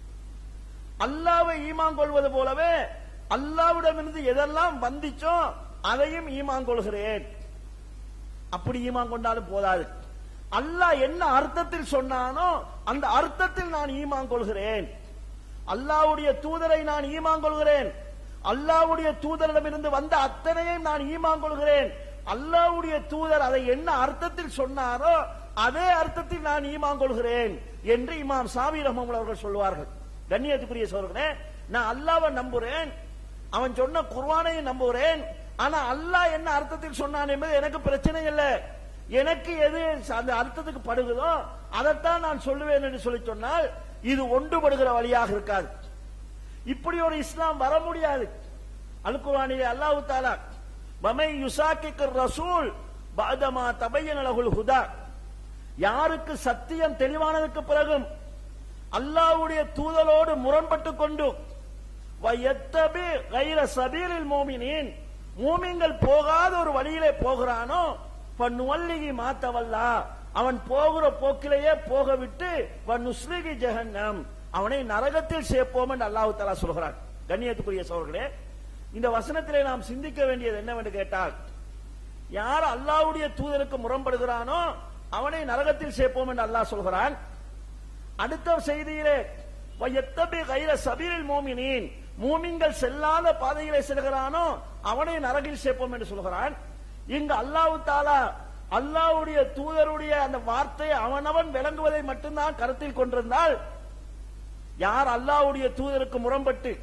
அல்லாவை ஈமான் கொள்வது போலவே அல்லாவிடமிருந்து எதெல்லாம் வந்திச்சோ அதையும் ஈமான் கொள்கிறேன் அப்படி ஈமான் கொண்டாலும் போதாது அல்லாஹ் என்ன அர்த்தத்தில் சொன்னானோ அந்த அர்த்தத்தில் நான் ஈமான் கொள்கிறேன் அல்லாஹ்வுடைய தூதரை நான் ஈமான் கொள்கிறேன் அல்லாஹ்வுடைய தூதரிடமிருந்து வந்த அத்தனையும் நான் ஈமான் கொள்கிறேன் அல்லாஹ்வுடைய தூதர் அதை என்ன அர்த்தத்தில் சொன்னாரோ அதே அர்த்தத்தில் நான் ஈமான் கொள்கிறேன் என்று இமாம் சாமி ரஹ்மம் அவர்கள் சொல்வார்கள் கண்ணியத்துக்குரிய சோர்களே நான் அல்லாவை நம்புறேன் அவன் சொன்ன குர்ஆனையும் நம்புகிறேன் ஆனா அல்லாஹ் என்ன அர்த்தத்தில் சொன்னான் என்பது எனக்கு பிரச்சனை இல்லை எனக்கு எது அந்த அர்த்தத்துக்கு படுகிறதோ அதைத்தான் நான் சொல்லுவேன் என்று சொல்லி சொன்னால் இது ஒன்றுபடுகிற வழியாக இருக்காது இப்படி ஒரு இஸ்லாம் வர முடியாது அல் குர்ஆனிலே அல்லாஹ் தாலா வமை யுசாக்கிக்கர் ரசூல் பாதமா தபையன லகுல் ஹுதா யாருக்கு சத்தியம் தெளிவானதுக்கு பிறகும் அல்லாஹ்வுடைய தூதலோடு முரண்பட்டு கொண்டு வயத்தபி கைர சபீலில் மோமினின் மூமிங்கள் போகாத ஒரு வழியிலே போகிறானோ பன்னுவல்லிகி மாத்தவல்லா அவன் போகிற போக்கிலேயே போக விட்டு வன்னுஸ்லிகி ஜெகன்னம் அவனை நரகத்தில் சேர்ப்போம் என்று அல்லாஹ் தஆலா சொல்கிறான் கண்ணியத்துக்குரிய சோழர்களே இந்த வசனத்திலே நாம் சிந்திக்க வேண்டியது என்னவென்று கேட்டால் யார் அல்லாஹ்வுடைய தூதருக்கு முரண்படுகிறானோ அவனை நரகத்தில் சேர்ப்போம் என்று அல்லாஹ் சொல்கிறான் அடுத்த செய்தியிலே எத்தபி கைர சபீரில் மோமினின் மூமின்கள் செல்லாத பாதையிலே செல்கிறானோ அவனை நரகில் சேர்ப்போம் என்று சொல்கிறான் இங்கு அல்லாஹ் தாலா அல்லாஹ்வுடைய தூதருடைய அந்த வார்த்தை அவனவன் விளங்குவதை மட்டும்தான் கருத்தில் கொண்டிருந்தால் யார் அல்லாஹ்வுடைய தூதருக்கு முரண்பட்டு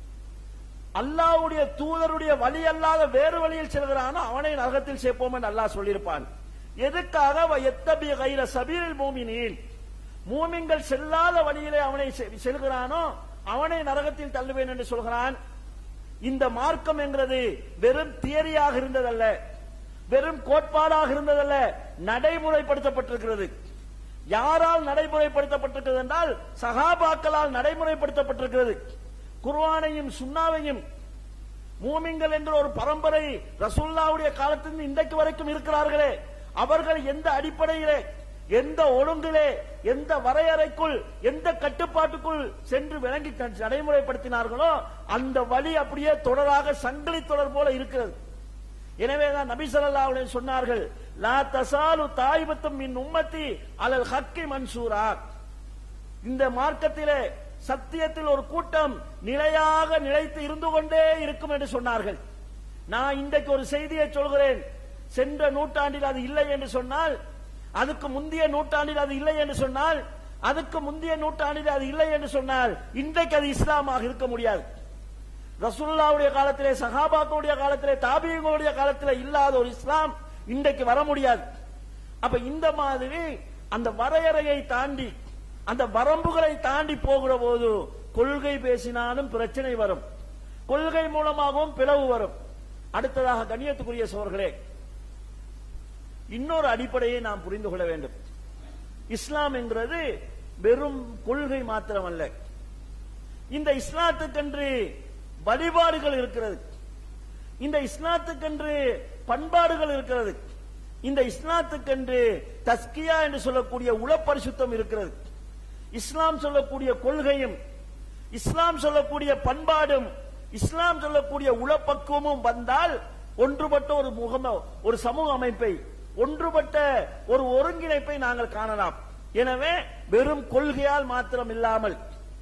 அல்லாஹ்வுடைய தூதருடைய வழி அல்லாத வேறு வழியில் செல்கிறானோ அவனை நரகத்தில் சேர்ப்போம் என்று அல்லாஹ் சொல்லியிருப்பான் எதுக்காக எத்தபி கைர சபீரில் மூமினின் மூமின்கள் செல்லாத வழியிலே அவனை செ- செல்கிறானோ அவனை நரகத்தில் தள்ளுவேன் என்று சொல்கிறான் இந்த மார்க்கம் என்கிறது வெறும் தியரியாக இருந்ததல்ல வெறும் கோட்பாடாக இருந்ததல்ல நடைமுறைப்படுத்தப்பட்டிருக்கிறது யாரால் நடைமுறைப்படுத்தப்பட்டிருக்கிறது என்றால் சகாபாக்களால் நடைமுறைப்படுத்தப்பட்டிருக்கிறது குர்ஆனையும் சுன்னாவையும் மூமின்கள் என்ற ஒரு பரம்பரை ரசூல்லாவுடைய காலத்திலிருந்து இன்றைக்கு வரைக்கும் இருக்கிறார்களே அவர்கள் எந்த அடிப்படையிலே எந்த ஒழுங்கிலே எந்த வரையறைக்குள் எந்த கட்டுப்பாட்டுக்குள் சென்று விளங்கி க- நடைமுறைப்படுத்தினார்களோ அந்த வழி அப்படியே தொடராக சங்கிலி தொடர் போல இருக்கிறது எனவேதான் நபி ஸல்லல்லாஹு அலைஹி சொன்னார்கள் லா தசாலு தாயிபத்தும் மின் உம்மத்தி அலல் ஹக்கி மன்சூரா இந்த மார்க்கத்திலே சத்தியத்தில் ஒரு கூட்டம் நிலையாக நிலைத்து இருந்து கொண்டே இருக்கும் என்று சொன்னார்கள் நான் இன்றைக்கு ஒரு செய்தியை சொல்கிறேன் சென்ற நூற்றாண்டில் அது இல்லை என்று சொன்னால் அதுக்கு முந்தைய நூற்றாண்டில் அது இல்லை என்று சொன்னால் அதுக்கு முந்தைய நூற்றாண்டில் அது இல்லை என்று சொன்னால் இன்றைக்கு அது இஸ்லாமாக இருக்க முடியாது ரசூலுல்லாவுடைய காலத்திலே சஹாபாக்களுடைய காலத்திலே தாபியங்களுடைய காலத்திலே இல்லாத ஒரு இஸ்லாம் இன்றைக்கு வர முடியாது அப்ப இந்த மாதிரி அந்த வரையறையை தாண்டி அந்த வரம்புகளை தாண்டி போகிற போது கொள்கை பேசினாலும் பிரச்சனை வரும் கொள்கை மூலமாகவும் பிளவு வரும் அடுத்ததாக கண்ணியத்துக்குரிய சோர்களே இன்னொரு அடிப்படையை நாம் புரிந்து கொள்ள வேண்டும் இஸ்லாம் என்கிறது வெறும் கொள்கை மாத்திரமல்ல இந்த இஸ்லாத்துக்கென்று வழிபாடுகள் இருக்கிறது இந்த இஸ்லாத்துக்கென்று பண்பாடுகள் இருக்கிறது இந்த இஸ்லாத்துக்கென்று தஸ்கியா என்று சொல்லக்கூடிய உளப்பரிசுத்தம் இருக்கிறது இஸ்லாம் சொல்லக்கூடிய கொள்கையும் இஸ்லாம் சொல்லக்கூடிய பண்பாடும் இஸ்லாம் சொல்லக்கூடிய உளப்பக்குவமும் வந்தால் ஒன்றுபட்ட ஒரு முகம ஒரு சமூக அமைப்பை ஒன்றுபட்ட ஒரு ஒருங்கிணைப்பை நாங்கள் காணலாம் எனவே வெறும் கொள்கையால் மாத்திரம் இல்லாமல்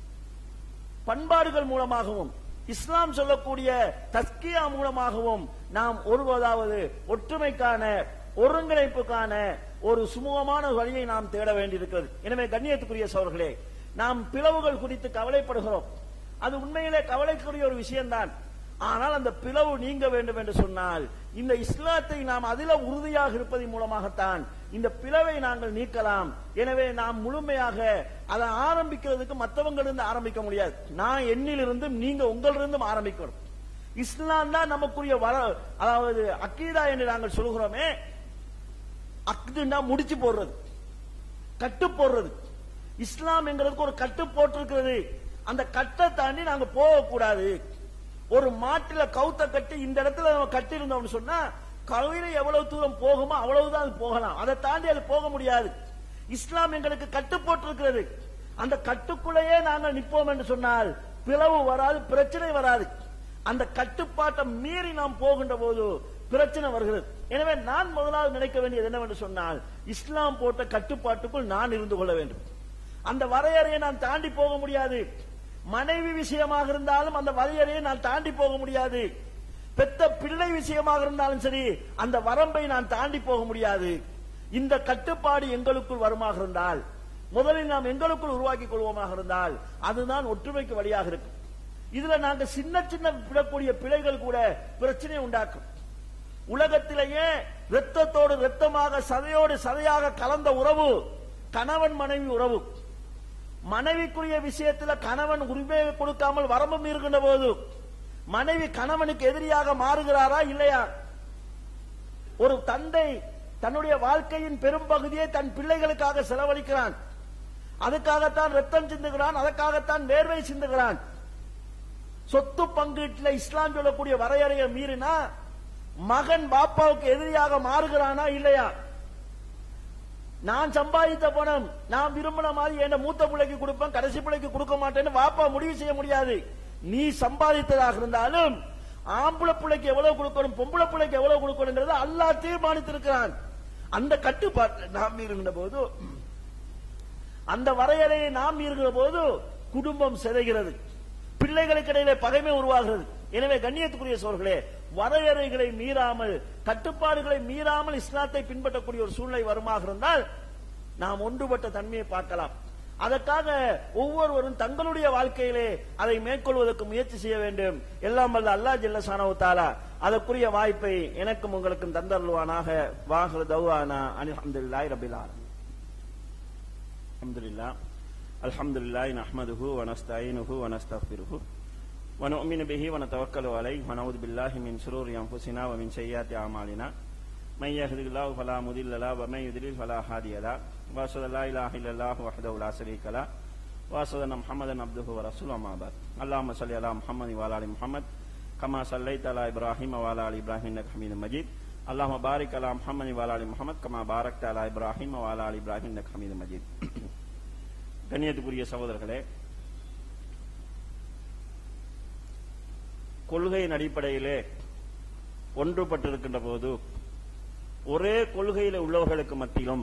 பண்பாடுகள் மூலமாகவும் இஸ்லாம் சொல்லக்கூடிய தஸ்கியா மூலமாகவும் நாம் ஒருவதாவது ஒற்றுமைக்கான ஒருங்கிணைப்புக்கான ஒரு சுமூகமான வழியை நாம் தேட வேண்டியிருக்கிறது எனவே கண்ணியத்துக்குரிய சோர்களே நாம் பிளவுகள் குறித்து கவலைப்படுகிறோம் அது உண்மையிலே கவலைக்குரிய ஒரு விஷயம்தான் ஆனால் அந்த பிளவு நீங்க வேண்டும் என்று சொன்னால் இந்த இஸ்லாத்தை நாம் அதில உறுதியாக இருப்பதன் மூலமாகத்தான் இந்த பிளவை நாங்கள் நீக்கலாம் எனவே நாம் முழுமையாக அதை ஆரம்பிக்கிறதுக்கு மற்றவங்களிருந்து ஆரம்பிக்க முடியாது நான் என்னிலிருந்தும் நீங்க உங்களிலிருந்தும் ஆரம்பிக்கணும் இஸ்லாம் தான் நமக்குரிய வர அதாவது அக்கீதா என்று நாங்கள் சொல்கிறோமே அக்துன்னா முடிச்சு போடுறது கட்டு போடுறது இஸ்லாம் என்கிறதுக்கு ஒரு கட்டு போட்டிருக்கிறது அந்த கட்டை தாண்டி நாங்க போகக்கூடாது ஒரு மாட்டுல கவுத்த கட்டி இந்த இடத்துல நம்ம கட்டி இருந்தோம்னு சொன்னா கவிர எவ்வளவு தூரம் போகுமோ அவ்வளவுதான் அது போகலாம் அதை தாண்டி அது போக முடியாது இஸ்லாம் எங்களுக்கு கட்டு போட்டிருக்கிறது அந்த கட்டுக்குள்ளேயே நாங்கள் நிற்போம் என்று சொன்னால் பிளவு வராது பிரச்சனை வராது அந்த கட்டுப்பாட்டை மீறி நாம் போகின்ற போது பிரச்சனை வருகிறது எனவே நான் முதலாவது நினைக்க வேண்டியது என்னவென்று சொன்னால் இஸ்லாம் போட்ட கட்டுப்பாட்டுக்குள் நான் இருந்து கொள்ள வேண்டும் அந்த வரையறையை நான் தாண்டி போக முடியாது மனைவி விஷயமாக இருந்தாலும் அந்த வரையறையை நான் தாண்டி போக முடியாது பெத்த பிள்ளை விஷயமாக இருந்தாலும் சரி அந்த வரம்பை நான் தாண்டி போக முடியாது இந்த கட்டுப்பாடு எங்களுக்குள் வருமாக இருந்தால் முதலில் நாம் எங்களுக்குள் உருவாக்கி கொள்வோமாக இருந்தால் அதுதான் ஒற்றுமைக்கு வழியாக இருக்கும் இதுல நாங்க சின்ன சின்ன விடக்கூடிய பிழைகள் கூட பிரச்சனை உண்டாக்கும் உலகத்திலேயே ரத்தத்தோடு ரத்தமாக சதையோடு சதையாக கலந்த உறவு கணவன் மனைவி உறவு மனைவிக்குரிய விஷயத்துல கணவன் உரிமை கொடுக்காமல் வரம்பு மீறுகின்ற போது மனைவி கணவனுக்கு எதிரியாக மாறுகிறாரா இல்லையா ஒரு தந்தை தன்னுடைய வாழ்க்கையின் பெரும் பகுதியை தன் பிள்ளைகளுக்காக செலவழிக்கிறான் அதுக்காகத்தான் ரத்தம் சிந்துகிறான் அதற்காகத்தான் வேர்வை சிந்துகிறான் சொத்து பங்கீட்டில் இஸ்லாம் சொல்லக்கூடிய வரையறையை மீறினா மகன் பாப்பாவுக்கு எதிரியாக மாறுகிறானா இல்லையா நான் சம்பாதித்த பணம் நான் விரும்பின மாதிரி என் மூத்த பிள்ளைக்கு கொடுப்பேன் கடைசி பிள்ளைக்கு கொடுக்க மாட்டேன்னு வாப்பா முடிவு செய்ய முடியாது நீ சம்பாதித்ததாக இருந்தாலும் ஆம்பளை பிள்ளைக்கு எவ்வளவு கொடுக்கணும் பொம்பளை பிள்ளைக்கு எவ்வளவு கொடுக்கணுங்கிறத அல்லாஹ் தீர்மானித்திருக்கிறான் அந்த கட்டுப்பாட்டில் நாம் இருந்த போது அந்த வரையறையை நாம் இருக்கிற போது குடும்பம் சிதைகிறது பிள்ளைகளுக்கு இடையிலே பகைமை உருவாகிறது எனவே கண்ணியத்துக்குரிய சோர்களே வரையறைகளை மீறாமல் கட்டுப்பாடுகளை மீறாமல் இஸ்லாத்தை பின்பற்றக்கூடிய ஒரு சூழ்நிலை வருமாக இருந்தால் நாம் ஒன்றுபட்ட தன்மையை பார்க்கலாம் அதற்காக ஒவ்வொருவரும் தங்களுடைய வாழ்க்கையிலே அதை மேற்கொள்வதற்கு முயற்சி செய்ய வேண்டும் எல்லாம் வல்ல அல்லாஹ் ஜல்லசானவு தாலா அதற்குரிய வாய்ப்பை எனக்கும் உங்களுக்கும் தந்தருவானாக வாஹர் தௌவானா அல்ஹம்துலில்லாஹி ரபில் ஆலமீன் அல்ஹம்துலில்லாஹ் அல்ஹம்துலில்லாஹி நஹ்மதுஹு வ நஸ்தஈனுஹு வ நஸ்தக்ஃபிருஹு ونؤمن به ونتوكل عليه ونعوذ بالله من شرور انفسنا ومن سيئات اعمالنا من يهده الله فلا مضل له ومن يضلل فلا هادي له واشهد ان لا اله الا الله وحده لا شريك له واشهد ان محمدا عبده ورسوله اما بعد اللهم صل على محمد وعلى ال محمد كما صليت على ابراهيم وعلى ال ابراهيم انك حميد مجيد اللهم بارك على محمد وعلى ال محمد كما باركت على ابراهيم وعلى ال ابراهيم انك حميد مجيد கண்ணியத்துக்குரிய சகோதரர்களே கொள்கையின் அடிப்படையிலே ஒன்றுபட்டிருக்கின்ற போது ஒரே கொள்கையில உள்ளவர்களுக்கு மத்தியிலும்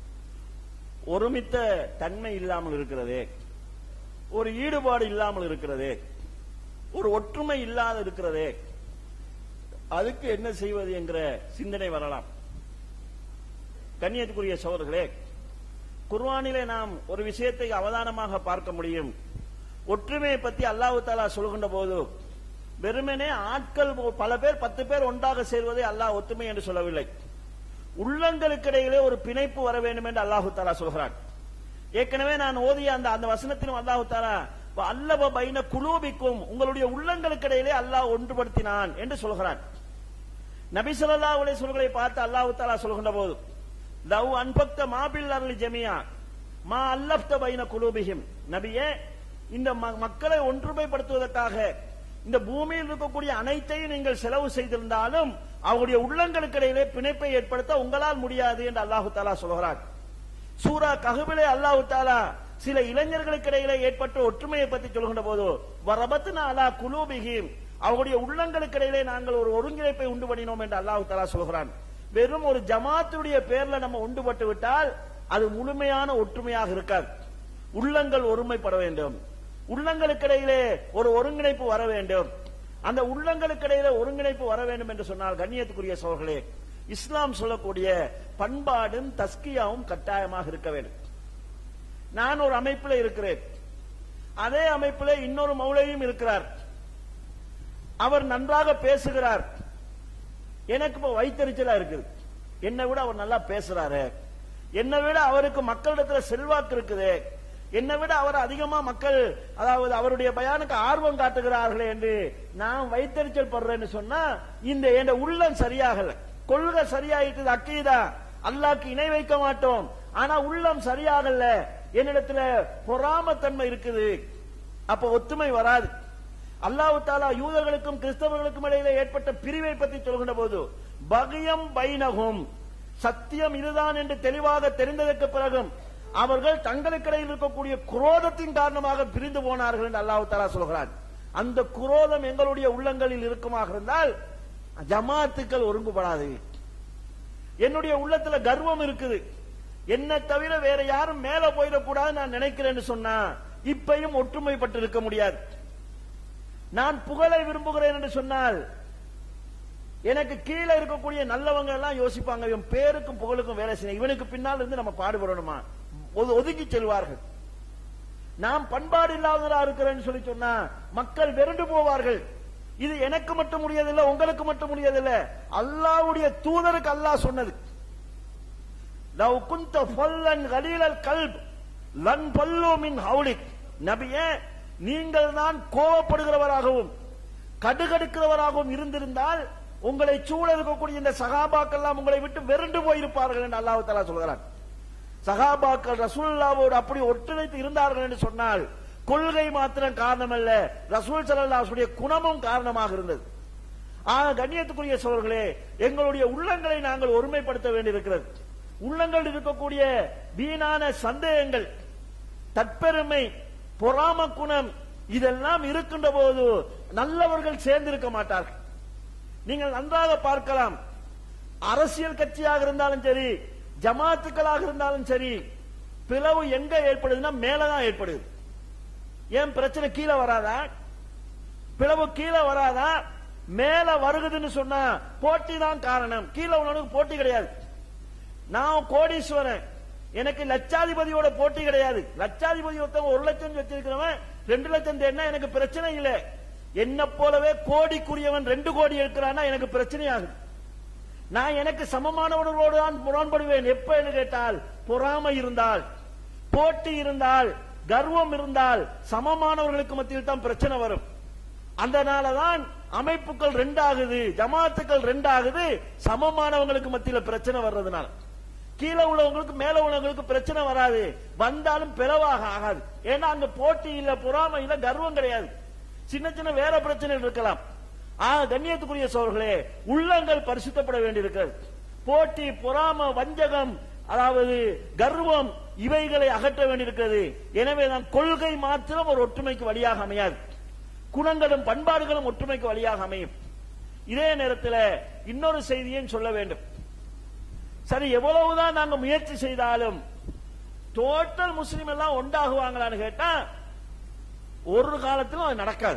ஒருமித்த தன்மை இல்லாமல் இருக்கிறதே ஒரு ஈடுபாடு இல்லாமல் இருக்கிறதே ஒரு ஒற்றுமை இல்லாத இருக்கிறதே அதுக்கு என்ன செய்வது என்கிற சிந்தனை வரலாம் கண்ணியத்துக்குரிய சோதர்களே குர்வானிலே நாம் ஒரு விஷயத்தை அவதானமாக பார்க்க முடியும் ஒற்றுமையை பற்றி அல்லாஹு தாலா சொல்கின்ற போது வெறுமனே ஆட்கள் பல பேர் பத்து பேர் ஒன்றாக சேர்வதை அல்லாஹ் ஒத்துமை என்று சொல்லவில்லை உள்ளங்களுக்கு இடையிலே ஒரு பிணைப்பு வர வேண்டும் என்று அல்லாஹு தாலா சொல்கிறான் ஏற்கனவே நான் ஓதிய அந்த அந்த வசனத்திலும் அல்லாஹு தாலா அல்லவ பைன குலூபிக்கும் உங்களுடைய உள்ளங்களுக்கு இடையிலே அல்லாஹ் ஒன்றுபடுத்தினான் என்று சொல்கிறான் நபி சொல்லா உடைய சொல்களை பார்த்து அல்லாஹு தாலா சொல்கின்ற போது லவ் அன்பக்த மாபில் அருள் ஜமியா மா அல்லப்த பைன குலூபிஹிம் நபியே இந்த மக்களை ஒன்றுமைப்படுத்துவதற்காக இந்த பூமியில் இருக்கக்கூடிய அனைத்தையும் நீங்கள் செலவு செய்திருந்தாலும் அவருடைய உள்ளங்களுக்கு இடையிலே பிணைப்பை ஏற்படுத்த உங்களால் முடியாது என்று அல்லாஹு தாலா சொல்கிறார் சூரா ககுபிலே அல்லாஹு தாலா சில இளைஞர்களுக்கு இடையிலே ஏற்பட்ட ஒற்றுமையை பற்றி சொல்கின்ற போது வரபத்து அலா குலூபிஹிம் அவருடைய உள்ளங்களுக்கு இடையிலே நாங்கள் ஒரு ஒருங்கிணைப்பை உண்டு பண்ணினோம் என்று அல்லாஹு தாலா சொல்கிறான் வெறும் ஒரு ஜமாத்துடைய பேர்ல நம்ம உண்டுபட்டு விட்டால் அது முழுமையான ஒற்றுமையாக இருக்காது உள்ளங்கள் ஒருமைப்பட வேண்டும் உள்ளங்களுக்கு இடையிலே ஒரு ஒருங்கிணைப்பு வர வேண்டும் அந்த உள்ளங்களுக்கு இடையிலே ஒருங்கிணைப்பு வர வேண்டும் என்று சொன்னால் கண்ணியத்துக்குரிய சோழர்களே இஸ்லாம் சொல்லக்கூடிய பண்பாடும் தஸ்கியாவும் கட்டாயமாக இருக்க வேண்டும் நான் ஒரு அமைப்பில் இருக்கிறேன் அதே அமைப்பில் இன்னொரு மௌலையும் இருக்கிறார் அவர் நன்றாக பேசுகிறார் எனக்கு இப்ப வைத்தறிச்சலா இருக்குது என்னை விட அவர் நல்லா பேசுறாரு என்னை விட அவருக்கு மக்களிடத்துல செல்வாக்கு இருக்குது என்னை விட அவர் அதிகமா மக்கள் அதாவது அவருடைய பயானுக்கு ஆர்வம் காட்டுகிறார்களே என்று நான் வைத்தறிச்சல் படுறேன்னு சொன்னா இந்த என் உள்ளம் சரியாகல கொள்கை சரியாயிட்டு அக்கீதா அல்லாக்கு இணை வைக்க மாட்டோம் ஆனா உள்ளம் சரியாகல என்னிடத்துல பொறாமத்தன்மை இருக்குது அப்ப ஒத்துமை வராது அல்லாஹு தாலா யூதர்களுக்கும் கிறிஸ்தவர்களுக்கும் இடையில ஏற்பட்ட பிரிவை பற்றி சொல்கின்ற போது பகியம் பைனகும் சத்தியம் இதுதான் என்று தெளிவாக தெரிந்ததற்கு பிறகும் அவர்கள் தங்களுக்கிடையில் இருக்கக்கூடிய குரோதத்தின் காரணமாக பிரிந்து போனார்கள் என்று அல்லாஹு தாலா சொல்கிறான் அந்த குரோதம் எங்களுடைய உள்ளங்களில் இருக்குமாக இருந்தால் ஜமாத்துக்கள் ஒருங்குபடாது என்னுடைய உள்ளத்துல கர்வம் இருக்குது என்ன தவிர வேற யாரும் மேல போயிடக்கூடாது நான் நினைக்கிறேன்னு சொன்னா இப்பையும் ஒற்றுமைப்பட்டு இருக்க முடியாது நான் புகழை விரும்புகிறேன் என்று சொன்னால் எனக்கு கீழே இருக்கக்கூடிய நல்லவங்க எல்லாம் யோசிப்பாங்க இவன் பேருக்கும் புகழுக்கும் வேலை செய்யணும் இவனுக்கு பின்னால் இருந்து நம்ம பாடுபடணுமா ஒதுக்கி செல்வார்கள் நாம் பண்பாடு இல்லாதவரா இருக்கிறேன்னு சொல்லி சொன்னா மக்கள் வெறுண்டு போவார்கள் இது எனக்கு மட்டும் முடியதில்லை உங்களுக்கு மட்டும் முடியதில்லை அல்லாவுடைய தூதருக்கு அல்லாஹ் சொன்னது லவ் குந்த ஃபல்லன் கலீலல் கல்ப் லன் பல்லு மின் ஹவுலிக் நபியே நீங்கள் தான் கோவப்படுகிறவராகவும் கடுகடுக்கிறவராகவும் இருந்திருந்தால் உங்களை சூழ இருக்கக்கூடிய இந்த சகாபாக்கெல்லாம் உங்களை விட்டு வெறுண்டு போயிருப்பார்கள் என்று அல்லாஹு தலா சொல்கிறான் சகாபாக்கள் ரசூல்லாவோடு அப்படி ஒற்றுழைத்து இருந்தார்கள் என்று சொன்னால் கொள்கை மாத்திரம் காரணம் அல்ல ரசூல் சல்லாசுடைய குணமும் காரணமாக இருந்தது ஆக கண்ணியத்துக்குரிய சோழர்களே எங்களுடைய உள்ளங்களை நாங்கள் ஒருமைப்படுத்த வேண்டியிருக்கிறது உள்ளங்கள் இருக்கக்கூடிய வீணான சந்தேகங்கள் தற்பெருமை பொறாம குணம் இதெல்லாம் இருக்கின்ற போது நல்லவர்கள் சேர்ந்திருக்க மாட்டார்கள் நீங்கள் நன்றாக பார்க்கலாம் அரசியல் கட்சியாக இருந்தாலும் சரி ஜமாத்துக்களாக இருந்தாலும் சரி பிளவு எங்க ஏற்படுதுன்னா மேலதான் ஏற்படுது ஏன் பிரச்சனை கீழே வராதா பிளவு கீழே வராதா மேல வருகுதுன்னு சொன்னா போட்டி தான் காரணம் கீழே உள்ளவனுக்கு போட்டி கிடையாது நான் கோடீஸ்வரன் எனக்கு லட்சாதிபதியோட போட்டி கிடையாது லட்சாதிபதி ஒருத்தன் ஒரு லட்சம் வச்சிருக்கிறவன் ரெண்டு லட்சம் தேடினா எனக்கு பிரச்சனை இல்லை என்ன போலவே கோடிக்குரியவன் ரெண்டு கோடி இருக்கிறான்னா எனக்கு பிரச்சனை ஆகுது நான் எனக்கு சமமானவர்களோடு தான் முரண்படுவேன் எப்ப என்று கேட்டால் பொறாமை இருந்தால் போட்டி இருந்தால் கர்வம் இருந்தால் சமமானவர்களுக்கு மத்தியில் தான் பிரச்சனை வரும் அதனாலதான் அமைப்புகள் ரெண்டாகுது ஜமாத்துக்கள் ரெண்டாகுது சமமானவங்களுக்கு மத்தியில பிரச்சனை வர்றதுனால கீழே உள்ளவங்களுக்கு மேல உள்ளவங்களுக்கு பிரச்சனை வராது வந்தாலும் பிளவாக ஆகாது ஏன்னா அங்க போட்டி இல்ல பொறாமை இல்ல கர்வம் கிடையாது சின்ன சின்ன வேற பிரச்சனைகள் இருக்கலாம் ஆ கண்ணியத்துக்குரிய சோர்களே உள்ளங்கள் பரிசுத்தப்பட வேண்டியிருக்கிறது போட்டி பொறாம வஞ்சகம் அதாவது கர்வம் இவைகளை அகற்ற வேண்டியிருக்கிறது எனவே தான் கொள்கை மாத்திரம் ஒரு ஒற்றுமைக்கு வழியாக அமையாது குணங்களும் பண்பாடுகளும் ஒற்றுமைக்கு வழியாக அமையும் இதே நேரத்தில் இன்னொரு செய்தியையும் சொல்ல வேண்டும் சரி எவ்வளவுதான் நாங்க முயற்சி செய்தாலும் டோட்டல் முஸ்லிம் எல்லாம் ஒன்றாகுவாங்களான்னு கேட்டா ஒரு காலத்திலும் அது நடக்காது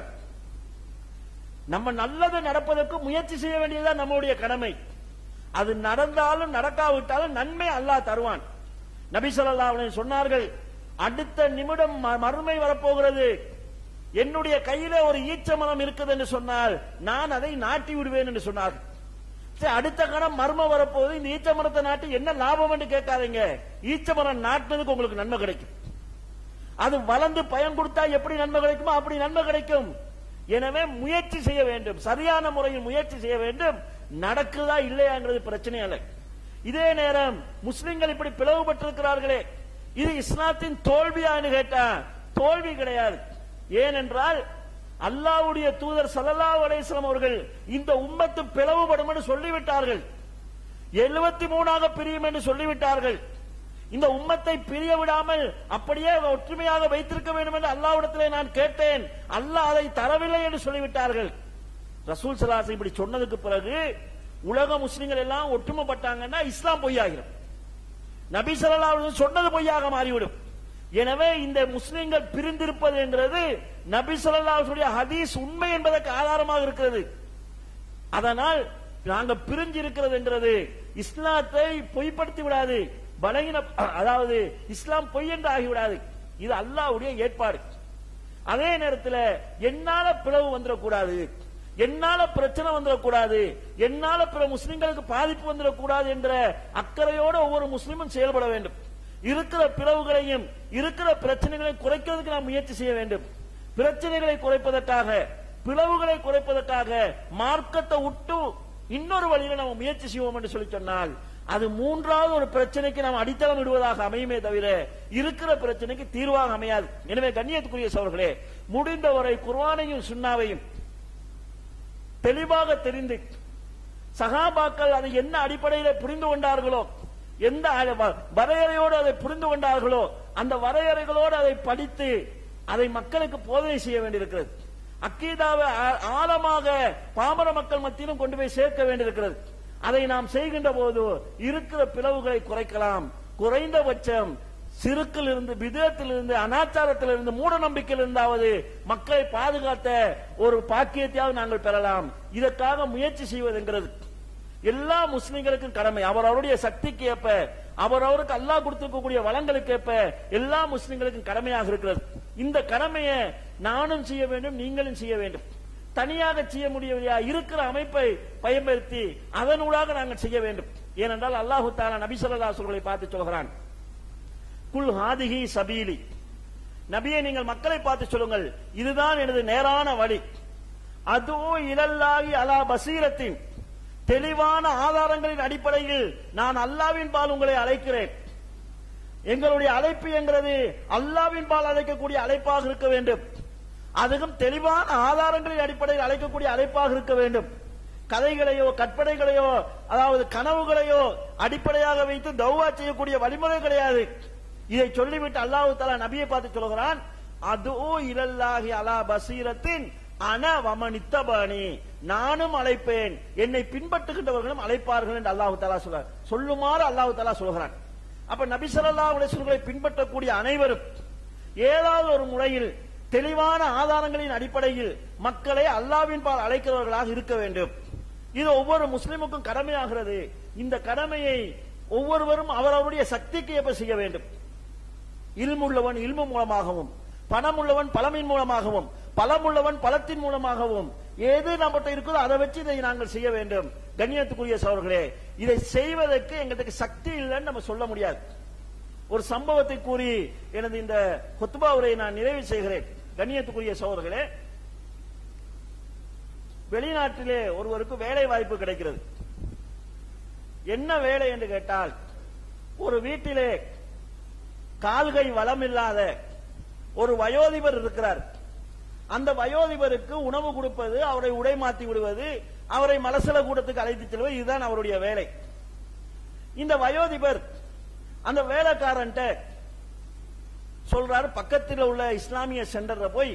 நம்ம நல்லது நடப்பதற்கு முயற்சி செய்ய வேண்டியதுதான் நம்முடைய கடமை அது நடந்தாலும் நடக்காவிட்டாலும் நன்மை அல்லாஹ் தருவான் நபி ஸல்லல்லாஹு அலைஹி சொன்னார்கள் அடுத்த நிமிடம் ம- மறுமை வரப்போகிறது என்னுடைய கையில ஒரு ஈச்ச மரம் இருக்குது என்று சொன்னால் நான் அதை நாட்டி விடுவேன் என்று சொன்னார்கள் சரி, அடுத்த கணம் மர்ம வரப்போகுது இந்த ஈச்ச மரத்தை நாட்டி என்ன லாபம் என்று கேட்காதீங்க ஈச்ச மரம் நாட்டினதுக்கு உங்களுக்கு நன்மை கிடைக்கும் அது வளர்ந்து பயன் கொடுத்தா எப்படி நன்மை கிடைக்குமோ அப்படி நன்மை கிடைக்கும் எனவே முயற்சி செய்ய வேண்டும் சரியான முறையில் முயற்சி செய்ய வேண்டும் நடக்குதா இல்லையாங்கிறது பிரச்சனை அல்ல இதே நேரம் முஸ்லிம்கள் இப்படி பிளவுபட்டிருக்கிறார்களே இது இஸ்லாத்தின் தோல்வியான்னு கேட்டா தோல்வி கிடையாது ஏனென்றால் அல்லாஹ்வுடைய தூதர் ஸல்லல்லாஹு அலைஹி வஸல்லம் அவர்கள் இந்த உம்மத்து பிளவுபடும் என்று சொல்லிவிட்டார்கள் எழுபத்தி மூணாக பிரியும் என்று சொல்லிவிட்டார்கள் இந்த உம்மத்தை பிரிய விடாமல் அப்படியே ஒற்றுமையாக வைத்திருக்க வேண்டும் என்று அல்லாஹ்விடத்திலே நான் கேட்டேன் அல்லாஹ் அதை தரவில்லை என்று சொல்லிவிட்டார்கள் ரசூல் சலாசை இப்படி சொன்னதுக்கு பிறகு உலக முஸ்லிம்கள் எல்லாம் ஒற்றுமைப்பட்டாங்கன்னா இஸ்லாம் பொய்யாகிடும் நபி ஸல்லல்லாஹு அலைஹி வஸல்லம் சொன்னது பொய்யாக மாறிவிடும் எனவே இந்த முஸ்லிம்கள் பிரிந்திருப்பது என்றது நபி ஸல்லல்லாஹு அலைஹி வஸல்லம் ஹதீஸ் உண்மை என்பதற்கு ஆதாரமாக இருக்கிறது அதனால் நாங்க பிரிஞ்சு இருக்கிறது என்றது இஸ்லாத்தை பொய்ப்படுத்தி விடாது பலகீன அதாவது இஸ்லாம் பொய் என்று ஆகிவிடாது இது அல்லாஹ்வுடைய ஏற்பாடு அதே நேரத்தில் என்னால பிளவு வந்துடக்கூடாது என்னால பிரச்சனை வந்துடக்கூடாது என்னால பிற முஸ்லிம்களுக்கு பாதிப்பு வந்துடக்கூடாது என்ற அக்கறையோடு ஒவ்வொரு முஸ்லிமும் செயல்பட வேண்டும் இருக்கிற பிளவுகளையும் இருக்கிற பிரச்சனைகளையும் குறைக்கிறதுக்கு நாம் முயற்சி செய்ய வேண்டும் பிரச்சனைகளை குறைப்பதற்காக பிளவுகளை குறைப்பதற்காக மார்க்கத்தை விட்டு இன்னொரு வழியில நாம் முயற்சி செய்வோம் என்று சொல்லி சொன்னால் அது மூன்றாவது ஒரு பிரச்சனைக்கு நாம் அடித்தளம் இடுவதாக அமையுமே தவிர இருக்கிற பிரச்சனைக்கு தீர்வாக அமையாது எனவே கண்ணியத்துக்குரிய சோர்களே முடிந்தவரை குர்ஆனையும் சுன்னாவையும் தெளிவாக தெரிந்து சகாபாக்கள் அதை என்ன அடிப்படையில் புரிந்து கொண்டார்களோ எந்த அ- வ- வரையறையோடு அதை புரிந்து கொண்டார்களோ அந்த வரையறைகளோடு அதை படித்து அதை மக்களுக்கு போதனை செய்ய வேண்டியிருக்கிறது அக்கீதாவை ஆ- ஆழமாக பாமர மக்கள் மத்தியிலும் கொண்டு போய் சேர்க்க வேண்டியிருக்கிறது அதை நாம் செய்கின்ற போது இருக்கிற பிளவுகளை குறைக்கலாம் குறைந்தபட்சம் சிறுக்கில் இருந்து விதத்தில் இருந்து அனாச்சாரத்தில் இருந்து மூட நம்பிக்கையில் இருந்தாவது மக்களை பாதுகாத்த ஒரு பாக்கியத்தையாவது நாங்கள் பெறலாம் இதற்காக முயற்சி செய்வதுங்கிறது எல்லா முஸ்லிம்களுக்கும் கடமை அவர் அவருடைய சக்திக்கு ஏற்ப அவர் அவருக்கு அல்லாஹ் கொடுத்திருக்கக்கூடிய வளங்களுக்கு ஏற்ப எல்லா முஸ்லிம்களுக்கும் கடமையாக இருக்கிறது இந்த கடமையை நானும் செய்ய வேண்டும் நீங்களும் செய்ய வேண்டும் தனியாக செய்ய முடியவில்லையா இருக்கிற அமைப்பை பயன்படுத்தி அதனூடாக நாங்கள் செய்ய வேண்டும் ஏனென்றால் அல்லாஹு தாலா நபி ஸல்லல்லாஹு அலைஹி வஸல்லம் பார்த்து சொல்கிறான் குல் ஹாதிஹி சபீலி நபியை நீங்கள் மக்களை பார்த்து சொல்லுங்கள் இதுதான் எனது நேரான வழி அதுவும் இலல்லாகி அலா பசீரத்தின் தெளிவான ஆதாரங்களின் அடிப்படையில் நான் அல்லாவின் பால் உங்களை அழைக்கிறேன் எங்களுடைய அழைப்பு என்கிறது அல்லாவின் பால் அழைக்கக்கூடிய அழைப்பாக இருக்க வேண்டும் அதுவும் தெளிவான ஆதாரங்களின் அடிப்படையில் அழைக்கக்கூடிய அழைப்பாக இருக்க வேண்டும் கதைகளையோ கற்பனைகளையோ அதாவது கனவுகளையோ அடிப்படையாக வைத்து தௌவா செய்யக்கூடிய வழிமுறை கிடையாது இதை சொல்லிவிட்டு அல்லாஹ் தஆலா நபியை பார்த்து சொல்கிறான் அதோ இலல்லாஹி அலா பசீரத்தின் அன வமனித்தபாணி நானும் அழைப்பேன் என்னை பின்பற்றுகின்றவர்களும் அழைப்பார்கள் என்று அல்லாஹு தாலா சொல்றார் சொல்லுமாறு அல்லாஹு தாலா சொல்கிறான் அப்ப நபி ஸல்லல்லாஹு அலைஹி வஸல்லம் பின்பற்றக்கூடிய அனைவரும் ஏதாவது ஒரு முறையில் தெளிவான ஆதாரங்களின் அடிப்படையில் மக்களை அல்லாவின் பால் அழைக்கிறவர்களாக இருக்க வேண்டும் இது ஒவ்வொரு முஸ்லிமுக்கும் கடமையாகிறது இந்த கடமையை ஒவ்வொருவரும் அவரவருடைய சக்திக்கு ஏற்ப செய்ய வேண்டும் இல்முள்ளவன் இல்மு மூலமாகவும் பணம் உள்ளவன் பழமின் மூலமாகவும் பலம் உள்ளவன் பலத்தின் மூலமாகவும் எது நம்மகிட்ட இருக்குதோ அதை வச்சு இதை நாங்கள் செய்ய வேண்டும் கண்ணியத்துக்குரிய சோழர்களே இதை செய்வதற்கு எங்களுக்கு சக்தி இல்லைன்னு நம்ம சொல்ல முடியாது ஒரு சம்பவத்தை கூறி எனது இந்த கொத்துபா உரையை நான் நிறைவு செய்கிறேன் கண்ணியத்துக்குரிய சோழர்களே வெளிநாட்டிலே ஒருவருக்கு வேலை வாய்ப்பு கிடைக்கிறது என்ன வேலை என்று கேட்டால் ஒரு வீட்டிலே கால்கை வளம் இல்லாத ஒரு வயோதிபர் இருக்கிறார் அந்த வயோதிபருக்கு உணவு கொடுப்பது அவரை உடை மாத்தி விடுவது அவரை மலசல கூடத்துக்கு அழைத்து செல்வது இதுதான் அவருடைய வேலை இந்த வயோதிபர் அந்த வேலைக்காரன்ட்ட சொல்றாரு பக்கத்தில் உள்ள இஸ்லாமிய சென்டர்ல போய்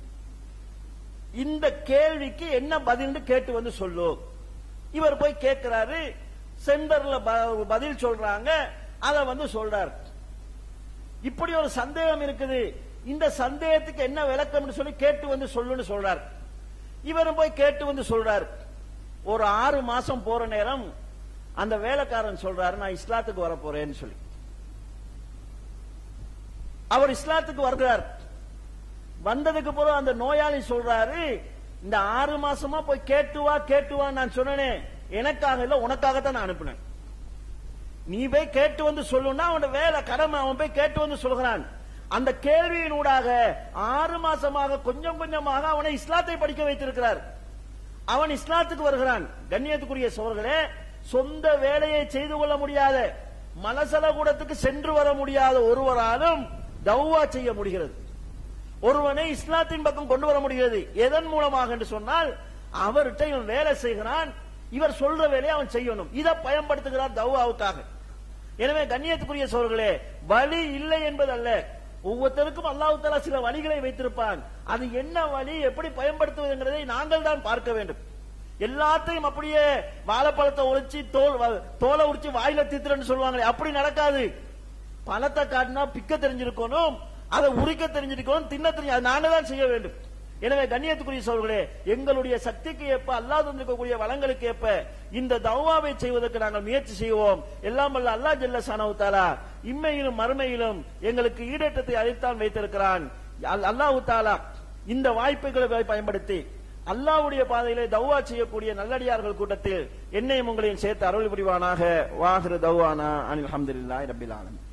இந்த கேள்விக்கு என்ன பதில்னு கேட்டு வந்து சொல்லு இவர் போய் கேட்கிறாரு சென்டர்ல ப- பதில் சொல்றாங்க அத வந்து சொல்றார் இப்படி ஒரு சந்தேகம் இருக்குது இந்த சந்தேகத்துக்கு என்ன விளக்கம்னு சொல்லி கேட்டு வந்து சொல்லுன்னு சொல்றார் இவரும் போய் கேட்டு வந்து சொல்றார் ஒரு ஆறு மாசம் போற நேரம் அந்த வேலைக்காரன் சொல்றாரு நான் இஸ்லாத்துக்கு வர போறேன்னு சொல்லி அவர் இஸ்லாத்துக்கு வருகிறார் வந்ததுக்கு பிறகு அந்த நோயாளி சொல்றாரு இந்த ஆறு மாசமா போய் கேட்டு வா கேட்டு வா நான் சொன்னேனே எனக்காக இல்ல உனக்காகத்தான் நான் அனுப்பினேன் நீ போய் கேட்டு வந்து சொல்லுன்னா அவனோட வேலை கடமை அவன் போய் கேட்டு வந்து சொல்கிறான் அந்த கேள்வியினூடாக ஆறு மாசமாக கொஞ்சம் கொஞ்சமாக அவனை இஸ்லாத்தை படிக்க வைத்திருக்கிறார் அவன் இஸ்லாத்துக்கு வருகிறான் கண்ணியத்துக்குரிய சோர்களே சொந்த வேலையை செய்து கொள்ள முடியாத மலசல கூடத்துக்கு சென்று வர முடியாத ஒருவராலும் தௌவா செய்ய முடிகிறது ஒருவனை இஸ்லாத்தின் பக்கம் கொண்டு வர முடிகிறது எதன் மூலமாக என்று சொன்னால் அவர்கிட்ட இவன் வேலை செய்கிறான் இவர் சொல்ற வேலையை அவன் செய்யணும் இதை பயன்படுத்துகிறார் தௌவாவுக்காக எனவே கண்ணியத்துக்குரிய சோர்களே வழி இல்லை என்பதல்ல ஒவ்வொருத்தருக்கும் அல்லாஹ் தஆலா சில வழிகளை வைத்திருப்பான் அது என்ன வழி எப்படி பயன்படுத்துவதுங்கிறதை நாங்கள் தான் பார்க்க வேண்டும் எல்லாத்தையும் அப்படியே வாழைப்பழத்தை உரிச்சு தோல் வ- தோலை உரிச்சு வாயில தீத்துறன்னு சொல்லுவாங்களே அப்படி நடக்காது பழத்தை காட்டினா பிக்க தெரிஞ்சிருக்கணும் அதை உரிக்க தெரிஞ்சிருக்கணும் தின்ன தெரிஞ்சு அதை நாங்க தான் செய்ய வேண்டும் எனவே கண்ணியத்துக்குரிய சோழர்களே எங்களுடைய சக்திக்கு ஏற்ப அல்லாஹ் தந்திருக்கக்கூடிய வளங்களுக்கு ஏற்ப இந்த தௌவாவை செய்வதற்கு நாங்கள் முயற்சி செய்வோம் எல்லாம் வல்ல அல்லாஹ் ஜல்ல ஷானஹு தஆலா இம்மையிலும் மறுமையிலும் எங்களுக்கு ஈடேற்றத்தை அளித்தான் வைத்திருக்கிறான் அல்- அல்லாஹு தாலா இந்த வாய்ப்புகளை பயன்படுத்தி அல்லாஹ்வுடைய பாதையிலே தௌவா செய்யக்கூடிய நல்லடியார்கள் கூட்டத்தில் என்னையும் உங்களையும் சேர்த்து அருள் புரிவானாக வாஹிரு தௌவானா அனில் அல்ஹம்துலில்லாஹி ரப்பில் ஆலமீன்